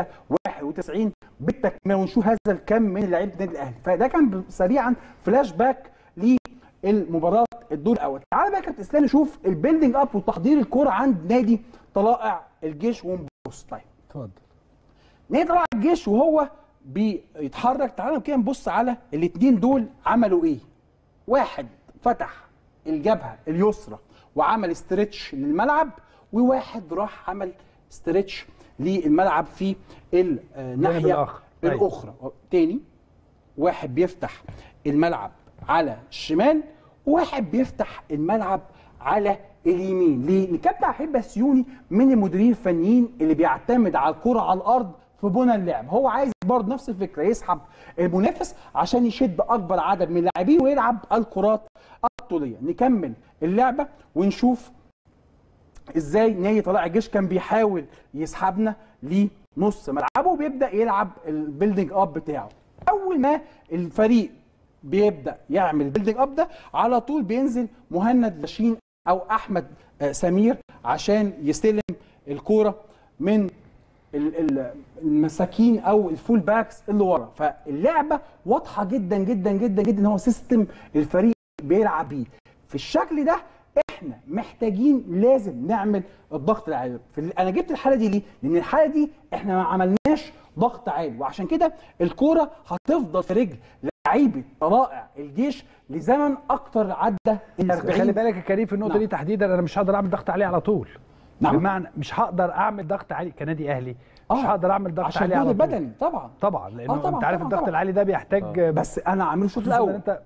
B: 91 بالتكمله ونشوف هذا الكم من لعيبه النادي الاهلي فده كان ب- سريعا فلاش باك المباراه الدور الاول تعال بقى يا كابتن اسلام نشوف البيلدينج اب وتحضير الكوره عند نادي طلائع الجيش ونبص طيب
D: اتفضل
B: نادي طلائع الجيش وهو بيتحرك تعالى كده نبص على الاثنين دول عملوا ايه واحد فتح الجبهه اليسرى وعمل استرتش للملعب وواحد راح عمل استرتش للملعب في الناحيه
A: الآخر. أيوة.
B: الاخرى تاني واحد بيفتح الملعب على الشمال وواحد بيفتح الملعب على اليمين ليه؟ لأن كابتن احب سيوني من المديرين الفنيين اللي بيعتمد على الكره على الارض في بنى اللعب هو عايز برضه نفس الفكره يسحب المنافس عشان يشد اكبر عدد من اللاعبين ويلعب الكرات الطوليه نكمل اللعبه ونشوف ازاي نادي طلائع الجيش كان بيحاول يسحبنا لنص ملعبه وبيبدا يلعب البيلدينج اب بتاعه اول ما الفريق بيبدا يعمل البيلدينج اب ده على طول بينزل مهند لاشين او احمد آه، سمير عشان يستلم الكوره من ال- ال- المساكين او الفول باكس اللي ورا فاللعبه واضحه جدا جدا جدا جدا ان هو سيستم الفريق بيلعب بيه في الشكل ده احنا محتاجين لازم نعمل الضغط العالي في ال- انا جبت الحاله دي ليه لان الحاله دي احنا ما عملناش ضغط عالي وعشان كده الكوره هتفضل في رجل لعيبه طلائع الجيش لزمن اكتر عدى ال 40
A: خلي بالك يا كريم في النقطه
B: نعم.
A: دي تحديدا انا مش هقدر اعمل ضغط عليه على طول
B: نعم.
A: بمعنى مش هقدر اعمل ضغط عالي كنادي اهلي مش
B: آه،
A: هقدر اعمل ضغط
B: عشان
A: عالي
B: الجهد
A: على طول
B: البدني طبعا
A: طبعا لانه
B: آه، طبعاً،
A: انت عارف
B: طبعاً،
A: الضغط
B: طبعاً.
A: العالي ده بيحتاج آه.
B: بس انا عامله الشوط
A: خصوصاً إن
B: الاول
A: انت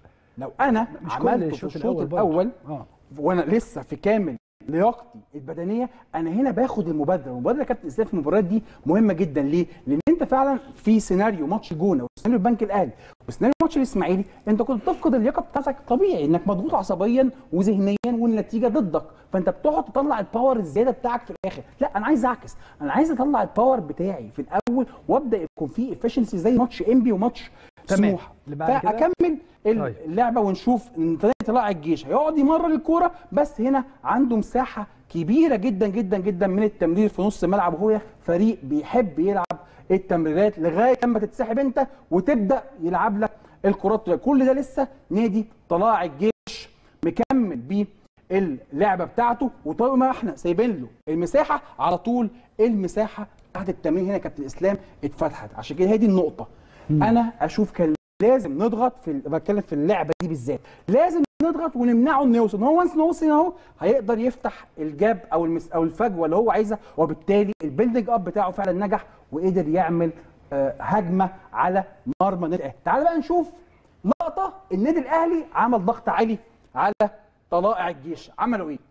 B: لو انا
A: مش كل
B: عملته في
A: الشوط
B: الشوط
A: برضه.
B: الاول
A: اه
B: وانا لسه في كامل لياقتي البدنيه انا هنا باخد المبادره المبادره يا كابتن اسلام في المباريات دي مهمه جدا ليه لان انت فعلا في سيناريو ماتش الجونه وسيناريو البنك الاهلي وسيناريو ماتش الاسماعيلي انت كنت تفقد اللياقه بتاعتك طبيعي انك مضغوط عصبيا وذهنيا والنتيجه ضدك فانت بتقعد تطلع الباور الزياده بتاعك في الاخر لا انا عايز اعكس انا عايز اطلع الباور بتاعي في الاول وابدا يكون في افشنسي زي ماتش انبي وماتش
A: تمام.
B: سموحه
A: اللي بعد كده؟
B: فاكمل ال-
A: طيب.
B: اللعبه ونشوف ان طلع طلع الجيش هيقعد يمرر الكوره بس هنا عنده مساحه كبيره جدا جدا جدا من التمرير في نص الملعب وهو فريق بيحب يلعب التمريرات لغايه لما تتسحب انت وتبدا يلعب لك الكرات كل ده لسه نادي طلائع الجيش مكمل بيه اللعبه بتاعته وطول ما احنا سايبين له المساحه على طول المساحه بتاعت التمرين هنا يا كابتن اسلام اتفتحت عشان كده هي دي النقطه انا اشوف كان لازم نضغط في ال- بتكلم في اللعبه دي بالذات لازم نضغط ونمنعه انه يوصل هو وانس وصل هنا اهو هيقدر يفتح الجاب او المس او الفجوه اللي هو عايزها وبالتالي البيلدنج اب بتاعه فعلا نجح وقدر يعمل آه، هجمه على مرمى النادي الاهلي تعال بقى نشوف لقطه النادي الاهلي عمل ضغط عالي على طلائع الجيش عملوا ايه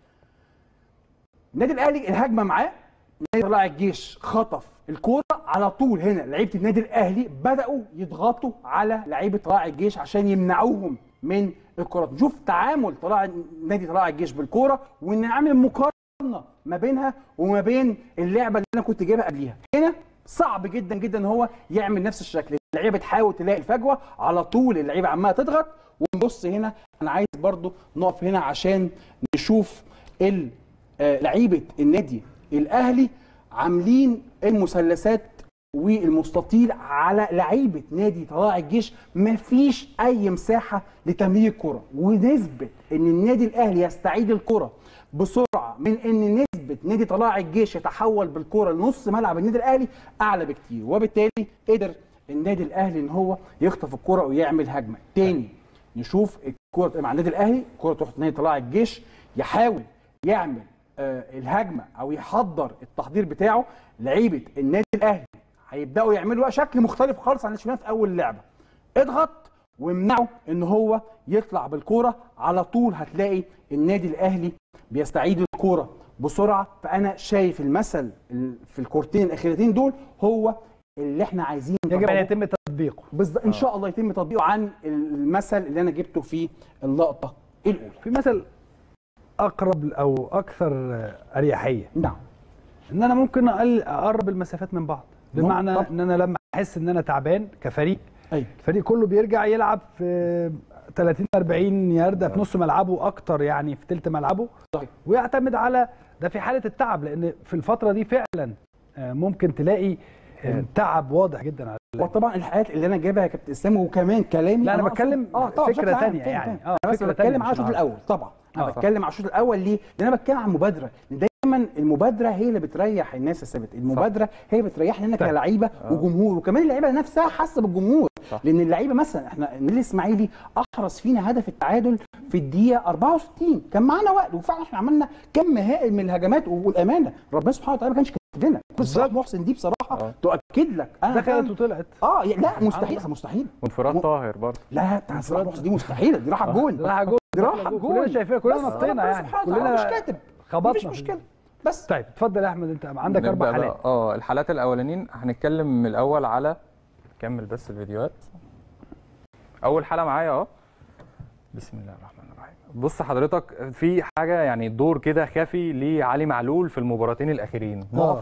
B: النادي الاهلي الهجمه معاه نادي طلائع الجيش خطف الكوره على طول هنا لعيبه النادي الاهلي بداوا يضغطوا على لعيبه طلائع الجيش عشان يمنعوهم من الكرات نشوف تعامل طلائع نادي طلائع الجيش بالكوره ونعمل مقارنه ما بينها وما بين اللعبه اللي انا كنت جايبها قبليها هنا صعب جدا جدا ان هو يعمل نفس الشكل اللعيبه بتحاول تلاقي الفجوه على طول اللعيبه عماله تضغط ونبص هنا انا عايز برضو نقف هنا عشان نشوف ال- آه، لعيبه النادي الاهلي عاملين المثلثات والمستطيل على لعيبه نادي طلائع الجيش مفيش اي مساحه لتمرير الكره ونسبه ان النادي الاهلي يستعيد الكره بسرعه من ان نسبه نادي طلائع الجيش يتحول بالكره لنص ملعب النادي الاهلي اعلى بكتير وبالتالي قدر النادي الاهلي ان هو يخطف الكره ويعمل هجمه تاني نشوف الكره مع النادي الاهلي الكره تروح نادي طلائع الجيش يحاول يعمل آه، الهجمه او يحضر التحضير بتاعه لعيبه النادي الاهلي هيبداوا يعملوا بقى شكل مختلف خالص عن اللي شفناه في اول لعبه اضغط وامنعه ان هو يطلع بالكوره على طول هتلاقي النادي الاهلي بيستعيد الكوره بسرعه فانا شايف المثل ال- في الكورتين الاخيرتين دول هو اللي احنا عايزين
A: يجب ان
B: نطبقه.
A: يتم تطبيقه
B: بالظبط ان شاء الله يتم تطبيقه عن المثل اللي انا جبته في اللقطه الاولى
A: في مثل اقرب او اكثر اريحيه
B: نعم
A: ان انا ممكن أقل اقرب المسافات من بعض بمعنى
B: طبعا.
A: ان انا لما احس ان انا تعبان كفريق
B: ايوه
A: الفريق كله بيرجع يلعب في 30 40 ياردة في نص ملعبه اكتر يعني في تلت ملعبه
B: صحيح
A: ويعتمد على ده في حاله التعب لان في الفتره دي فعلا آه، ممكن تلاقي آه، تعب واضح جدا على
B: وطبعا الحالات اللي انا جايبها يا كابتن اسلام وكمان كلامي
A: لا، أنا
B: أقصد-
A: بتكلم
B: اه طبعا
A: فكرة
B: بشكل عام،
A: تانية
B: فاهم،
A: يعني.
B: فاهم.
A: آه،
B: انا بس
A: فكرة
B: بتكلم
A: تانية
B: على
A: مش
B: الشوط
A: العرض.
B: الاول طبعا انا
A: آه.
B: بتكلم على الشوط الاول ليه؟ لان انا بتكلم عن مبادره لان دايما المبادره هي اللي بتريح الناس يا ثابت المبادره هي بتريحنا احنا
A: طيب.
B: كلعيبه وجمهور وكمان اللعيبه نفسها حاسه بالجمهور
C: صح.
B: لان اللعيبه مثلا احنا النادي الاسماعيلي احرز فينا هدف التعادل في الدقيقه 64 كان معانا وقت وفعلا احنا عملنا كم هائل من الهجمات والامانه ربنا سبحانه وتعالى ما كانش كاتب لنا قصه
A: بالظبط.
B: محسن دي بصراحه
C: آه.
B: تؤكد لك انا
A: دخلت
B: فعلاً-
A: وطلعت
B: اه يا- لا مستحيل مستحيل
C: وانفراد
B: م-
C: طاهر برضه
B: لا بتاع صلاح محسن دي مستحيله دي راحه جون
A: راح جول
B: دي راحه
A: كلنا
B: جون
A: شايفين كلنا
B: بس
A: نطينا
B: ربنا
A: يعني
B: سبحانه وتعالى مش
A: كلنا
B: كاتب
A: خبطنا
B: مفيش
A: في-
B: مشكله بس
A: طيب اتفضل يا احمد انت عندك
C: نبدأ
A: اربع
C: بقى-
A: حالات
C: اه الحالات الاولانيين هنتكلم من الاول على كمل بس الفيديوهات اول حاله معايا اهو بسم الله الرحمن الرحيم بص حضرتك في حاجه يعني دور كده خفي لعلي معلول في المباراتين الاخيرين
D: اه
C: نقف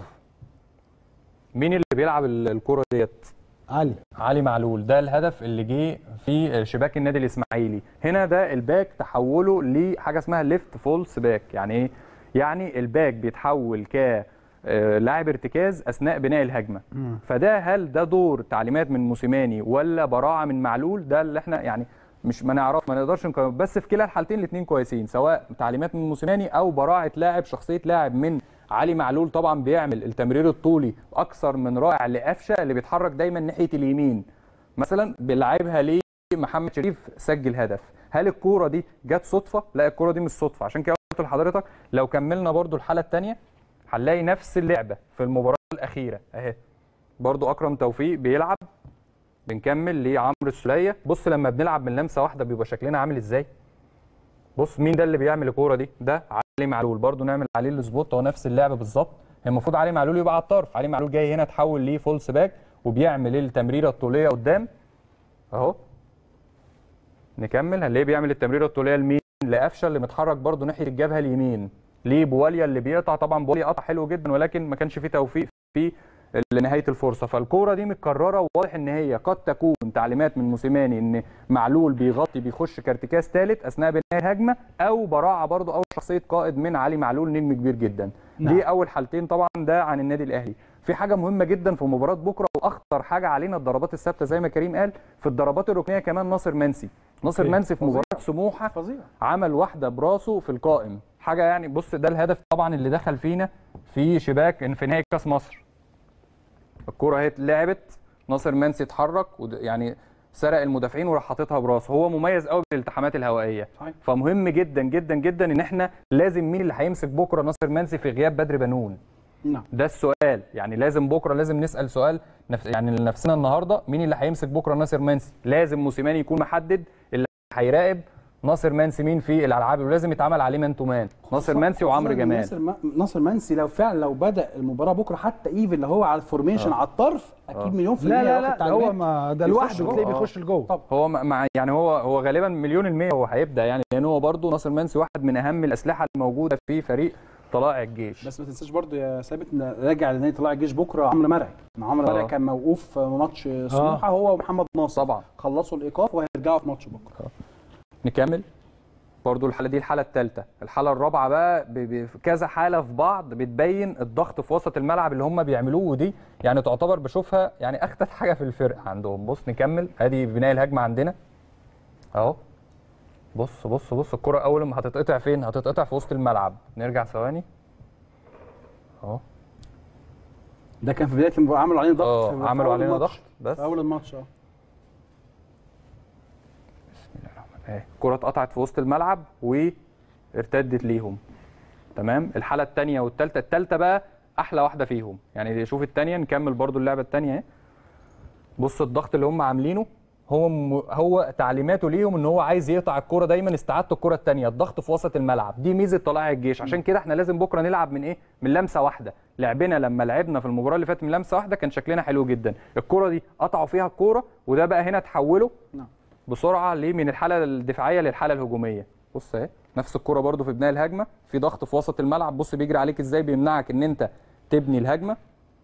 C: مين اللي بيلعب ال- الكره ديت
D: علي
C: علي معلول ده الهدف اللي جه في شباك النادي الاسماعيلي هنا ده الباك تحوله لحاجه اسمها ليفت فولس باك يعني ايه يعني الباك بيتحول ك آه، لاعب ارتكاز اثناء بناء الهجمه فده هل ده دور تعليمات من موسيماني ولا براعه من معلول ده اللي احنا يعني مش ما نعرف ما نقدرش نقيم بس في كلا الحالتين الاثنين كويسين سواء تعليمات من موسيماني او براعه لاعب شخصيه لاعب من علي معلول طبعا بيعمل التمرير الطولي اكثر من رائع لقفشه اللي بيتحرك دايما ناحيه اليمين مثلا بيلعبها ليه محمد شريف سجل هدف هل الكوره دي جت صدفه لا الكوره دي مش صدفه عشان كده قلت لحضرتك لو كملنا برضو الحاله الثانيه هنلاقي نفس اللعبه في المباراه الاخيره اهي برضو اكرم توفيق بيلعب بنكمل لعمرو السوليه بص لما بنلعب من لمسه واحده بيبقى شكلنا عامل ازاي بص مين ده اللي بيعمل الكوره دي ده علي معلول برضو نعمل عليه السبوت هو نفس اللعبه بالظبط هي المفروض علي معلول يبقى على الطرف علي معلول جاي هنا تحول ليه فولس باك وبيعمل التمريره الطوليه قدام اهو نكمل هنلاقيه بيعمل التمريره الطوليه لمين لقفشه اللي متحرك برضو ناحيه الجبهه اليمين ليه بواليا اللي بيقطع طبعا بواليا قطع حلو جدا ولكن ما كانش فيه توفيق في لنهايه الفرصه فالكوره دي متكرره وواضح ان هي قد تكون تعليمات من موسيماني ان معلول بيغطي بيخش كارتكاز ثالث اثناء بناء الهجمه او براعه برضو او شخصيه قائد من علي معلول نجم كبير جدا
A: نعم.
C: دي اول حالتين طبعا ده عن النادي الاهلي في حاجه مهمه جدا في مباراه بكره واخطر حاجه علينا الضربات الثابته زي ما كريم قال في الضربات الركنيه كمان ناصر منسي ناصر
A: أوكي.
C: منسي في مباراه سموحه
B: فظيع
C: عمل واحده براسه في القائم حاجه يعني بص ده الهدف طبعا اللي دخل فينا في شباك في نهائي كاس مصر الكره اهي اتلعبت ناصر منسي اتحرك ود- يعني سرق المدافعين وراح حاططها براسه هو مميز قوي بالالتحامات الهوائيه
B: صحيح.
C: فمهم جدا جدا جدا ان احنا لازم مين اللي هيمسك بكره ناصر منسي في غياب بدر بنون
B: نعم
C: ده السؤال يعني لازم بكره لازم نسال سؤال نف... يعني لنفسنا النهارده مين اللي هيمسك بكره ناصر منسي لازم موسيماني يكون محدد اللي هيراقب ناصر منسي مين في الالعاب ولازم يتعمل عليه مان تو مان ناصر منسي وعمرو
B: خصوصاً
C: جمال
B: ناصر م- ناصر منسي لو فعلا لو بدا المباراه بكره حتى ايفن اللي هو على الفورميشن على الطرف اكيد مليون في المية
A: لا لا
B: هياخد
A: لا ده
B: تعليمات.
A: هو ما ده
B: يخش
A: لوحده
B: جوه.
A: تلاقيه
C: آه.
A: بيخش لجوه
B: طب
C: هو مع يعني هو هو غالبا مليون المية هو هيبدا يعني لان هو برضه ناصر منسي واحد من اهم الاسلحه الموجوده في فريق طلائع الجيش
B: بس ما تنساش برضو يا ثابت ان راجع لنادي طلائع الجيش بكره عمرو مرعي مع عمرو
C: آه.
B: مرعي كان موقوف في ماتش سموحه هو ومحمد ناصر
C: طبعا
B: خلصوا الايقاف وهيرجعوا في ماتش بكره
C: نكمل برضو الحاله دي الحاله الثالثه الحاله الرابعه بقى ب- ب- في كذا حاله في بعض بتبين الضغط في وسط الملعب اللي هم بيعملوه ودي يعني تعتبر بشوفها يعني اخطر حاجه في الفرقه عندهم بص نكمل ادي بناء الهجمه عندنا اهو بص بص بص الكره اول ما هتتقطع فين هتتقطع في وسط الملعب نرجع ثواني اهو
B: ده كان في بدايه المباراه عملوا علينا ضغط
C: اه
B: في- في
C: عملوا
B: أول
C: علينا
B: الماتش.
C: ضغط بس
B: في اول الماتش اه
C: اهي الكره اتقطعت في وسط الملعب وارتدت ليهم تمام الحاله الثانيه والثالثه الثالثه بقى احلى واحده فيهم يعني شوف الثانيه نكمل برضو اللعبه الثانيه اهي بص الضغط اللي هم عاملينه هو م... هو تعليماته ليهم ان هو عايز يقطع الكره دايما استعاده الكره الثانيه الضغط في وسط الملعب دي ميزه طلائع الجيش عشان كده احنا لازم بكره نلعب من ايه من لمسه واحده لعبنا لما لعبنا في المباراه اللي فاتت من لمسه واحده كان شكلنا حلو جدا الكره دي قطعوا فيها الكوره وده بقى هنا تحوله
B: نعم
C: بسرعه ليه من الحاله الدفاعيه للحاله الهجوميه بص اهي نفس الكره برده في بناء الهجمه في ضغط في وسط الملعب بص بيجري عليك ازاي بيمنعك ان انت تبني الهجمه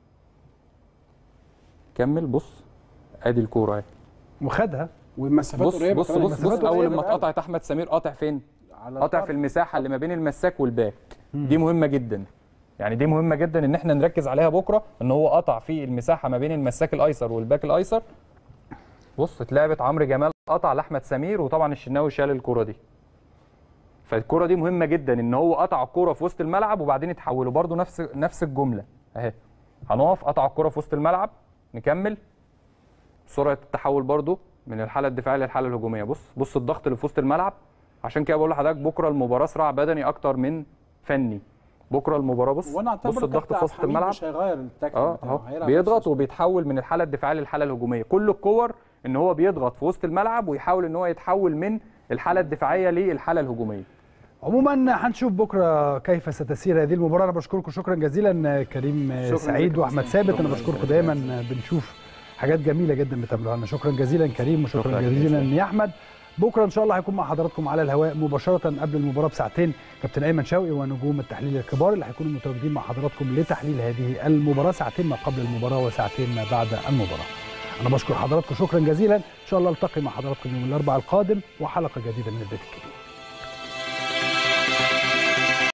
C: كمل بص ادي الكوره اهي
A: وخدها
B: والمسافات
C: بص
B: قريبه
C: بص
B: كمان،
C: بص, بص
B: المسافات
C: اول
B: قريبة
C: ما
B: قوي.
C: اتقطعت احمد سمير قاطع فين
B: على
C: قاطع
B: الطرف.
C: في المساحه اللي ما بين المساك والباك دي مهمه جدا يعني دي مهمه جدا ان احنا نركز عليها بكره ان هو قطع في المساحه ما بين المساك الايسر والباك الايسر بص اتلعبت عمرو جمال قطع لاحمد سمير وطبعا الشناوي شال الكره دي فالكره دي مهمه جدا ان هو قطع الكره في وسط الملعب وبعدين يتحولوا برده نفس نفس الجمله اهي هنقف قطع الكره في وسط الملعب نكمل سرعه التحول برده من الحاله الدفاعيه للحاله الهجوميه بص بص الضغط اللي في وسط الملعب عشان كده بقول لحضرتك بكره المباراه صراع بدني اكتر من فني بكره المباراه بص
E: وانا اعتبر
C: بص الضغط
E: كابتن
C: في وسط
E: عبد الحميد
C: الملعب
E: مش هيغير التكتيك
C: اه
E: بتاعه،
C: اهو
E: هيلعب
C: بيضغط
E: نفس
C: وبيتحول من الحاله الدفاعيه للحاله الهجوميه كل الكور ان هو بيضغط في وسط الملعب ويحاول ان هو يتحول من الحاله الدفاعيه للحاله الهجوميه
A: عموما هنشوف بكره كيف ستسير هذه المباراه انا بشكركم شكرا جزيلا كريم
B: شكراً
A: سعيد
B: لك.
A: واحمد ثابت انا بشكركم دايما بنشوف حاجات جميله جدا بتعملوها لنا شكرا جزيلا كريم وشكرا
C: شكراً
A: جزيلا
C: جزيلاً.
A: يا احمد بكره ان شاء الله هيكون مع حضراتكم على الهواء مباشره قبل المباراه بساعتين كابتن ايمن شوقي ونجوم التحليل الكبار اللي هيكونوا متواجدين مع حضراتكم لتحليل هذه المباراه ساعتين ما قبل المباراه وساعتين ما بعد المباراه انا بشكر حضراتكم شكرا جزيلا ان شاء الله التقي مع حضراتكم يوم الاربعاء القادم وحلقه جديده من البيت الكبير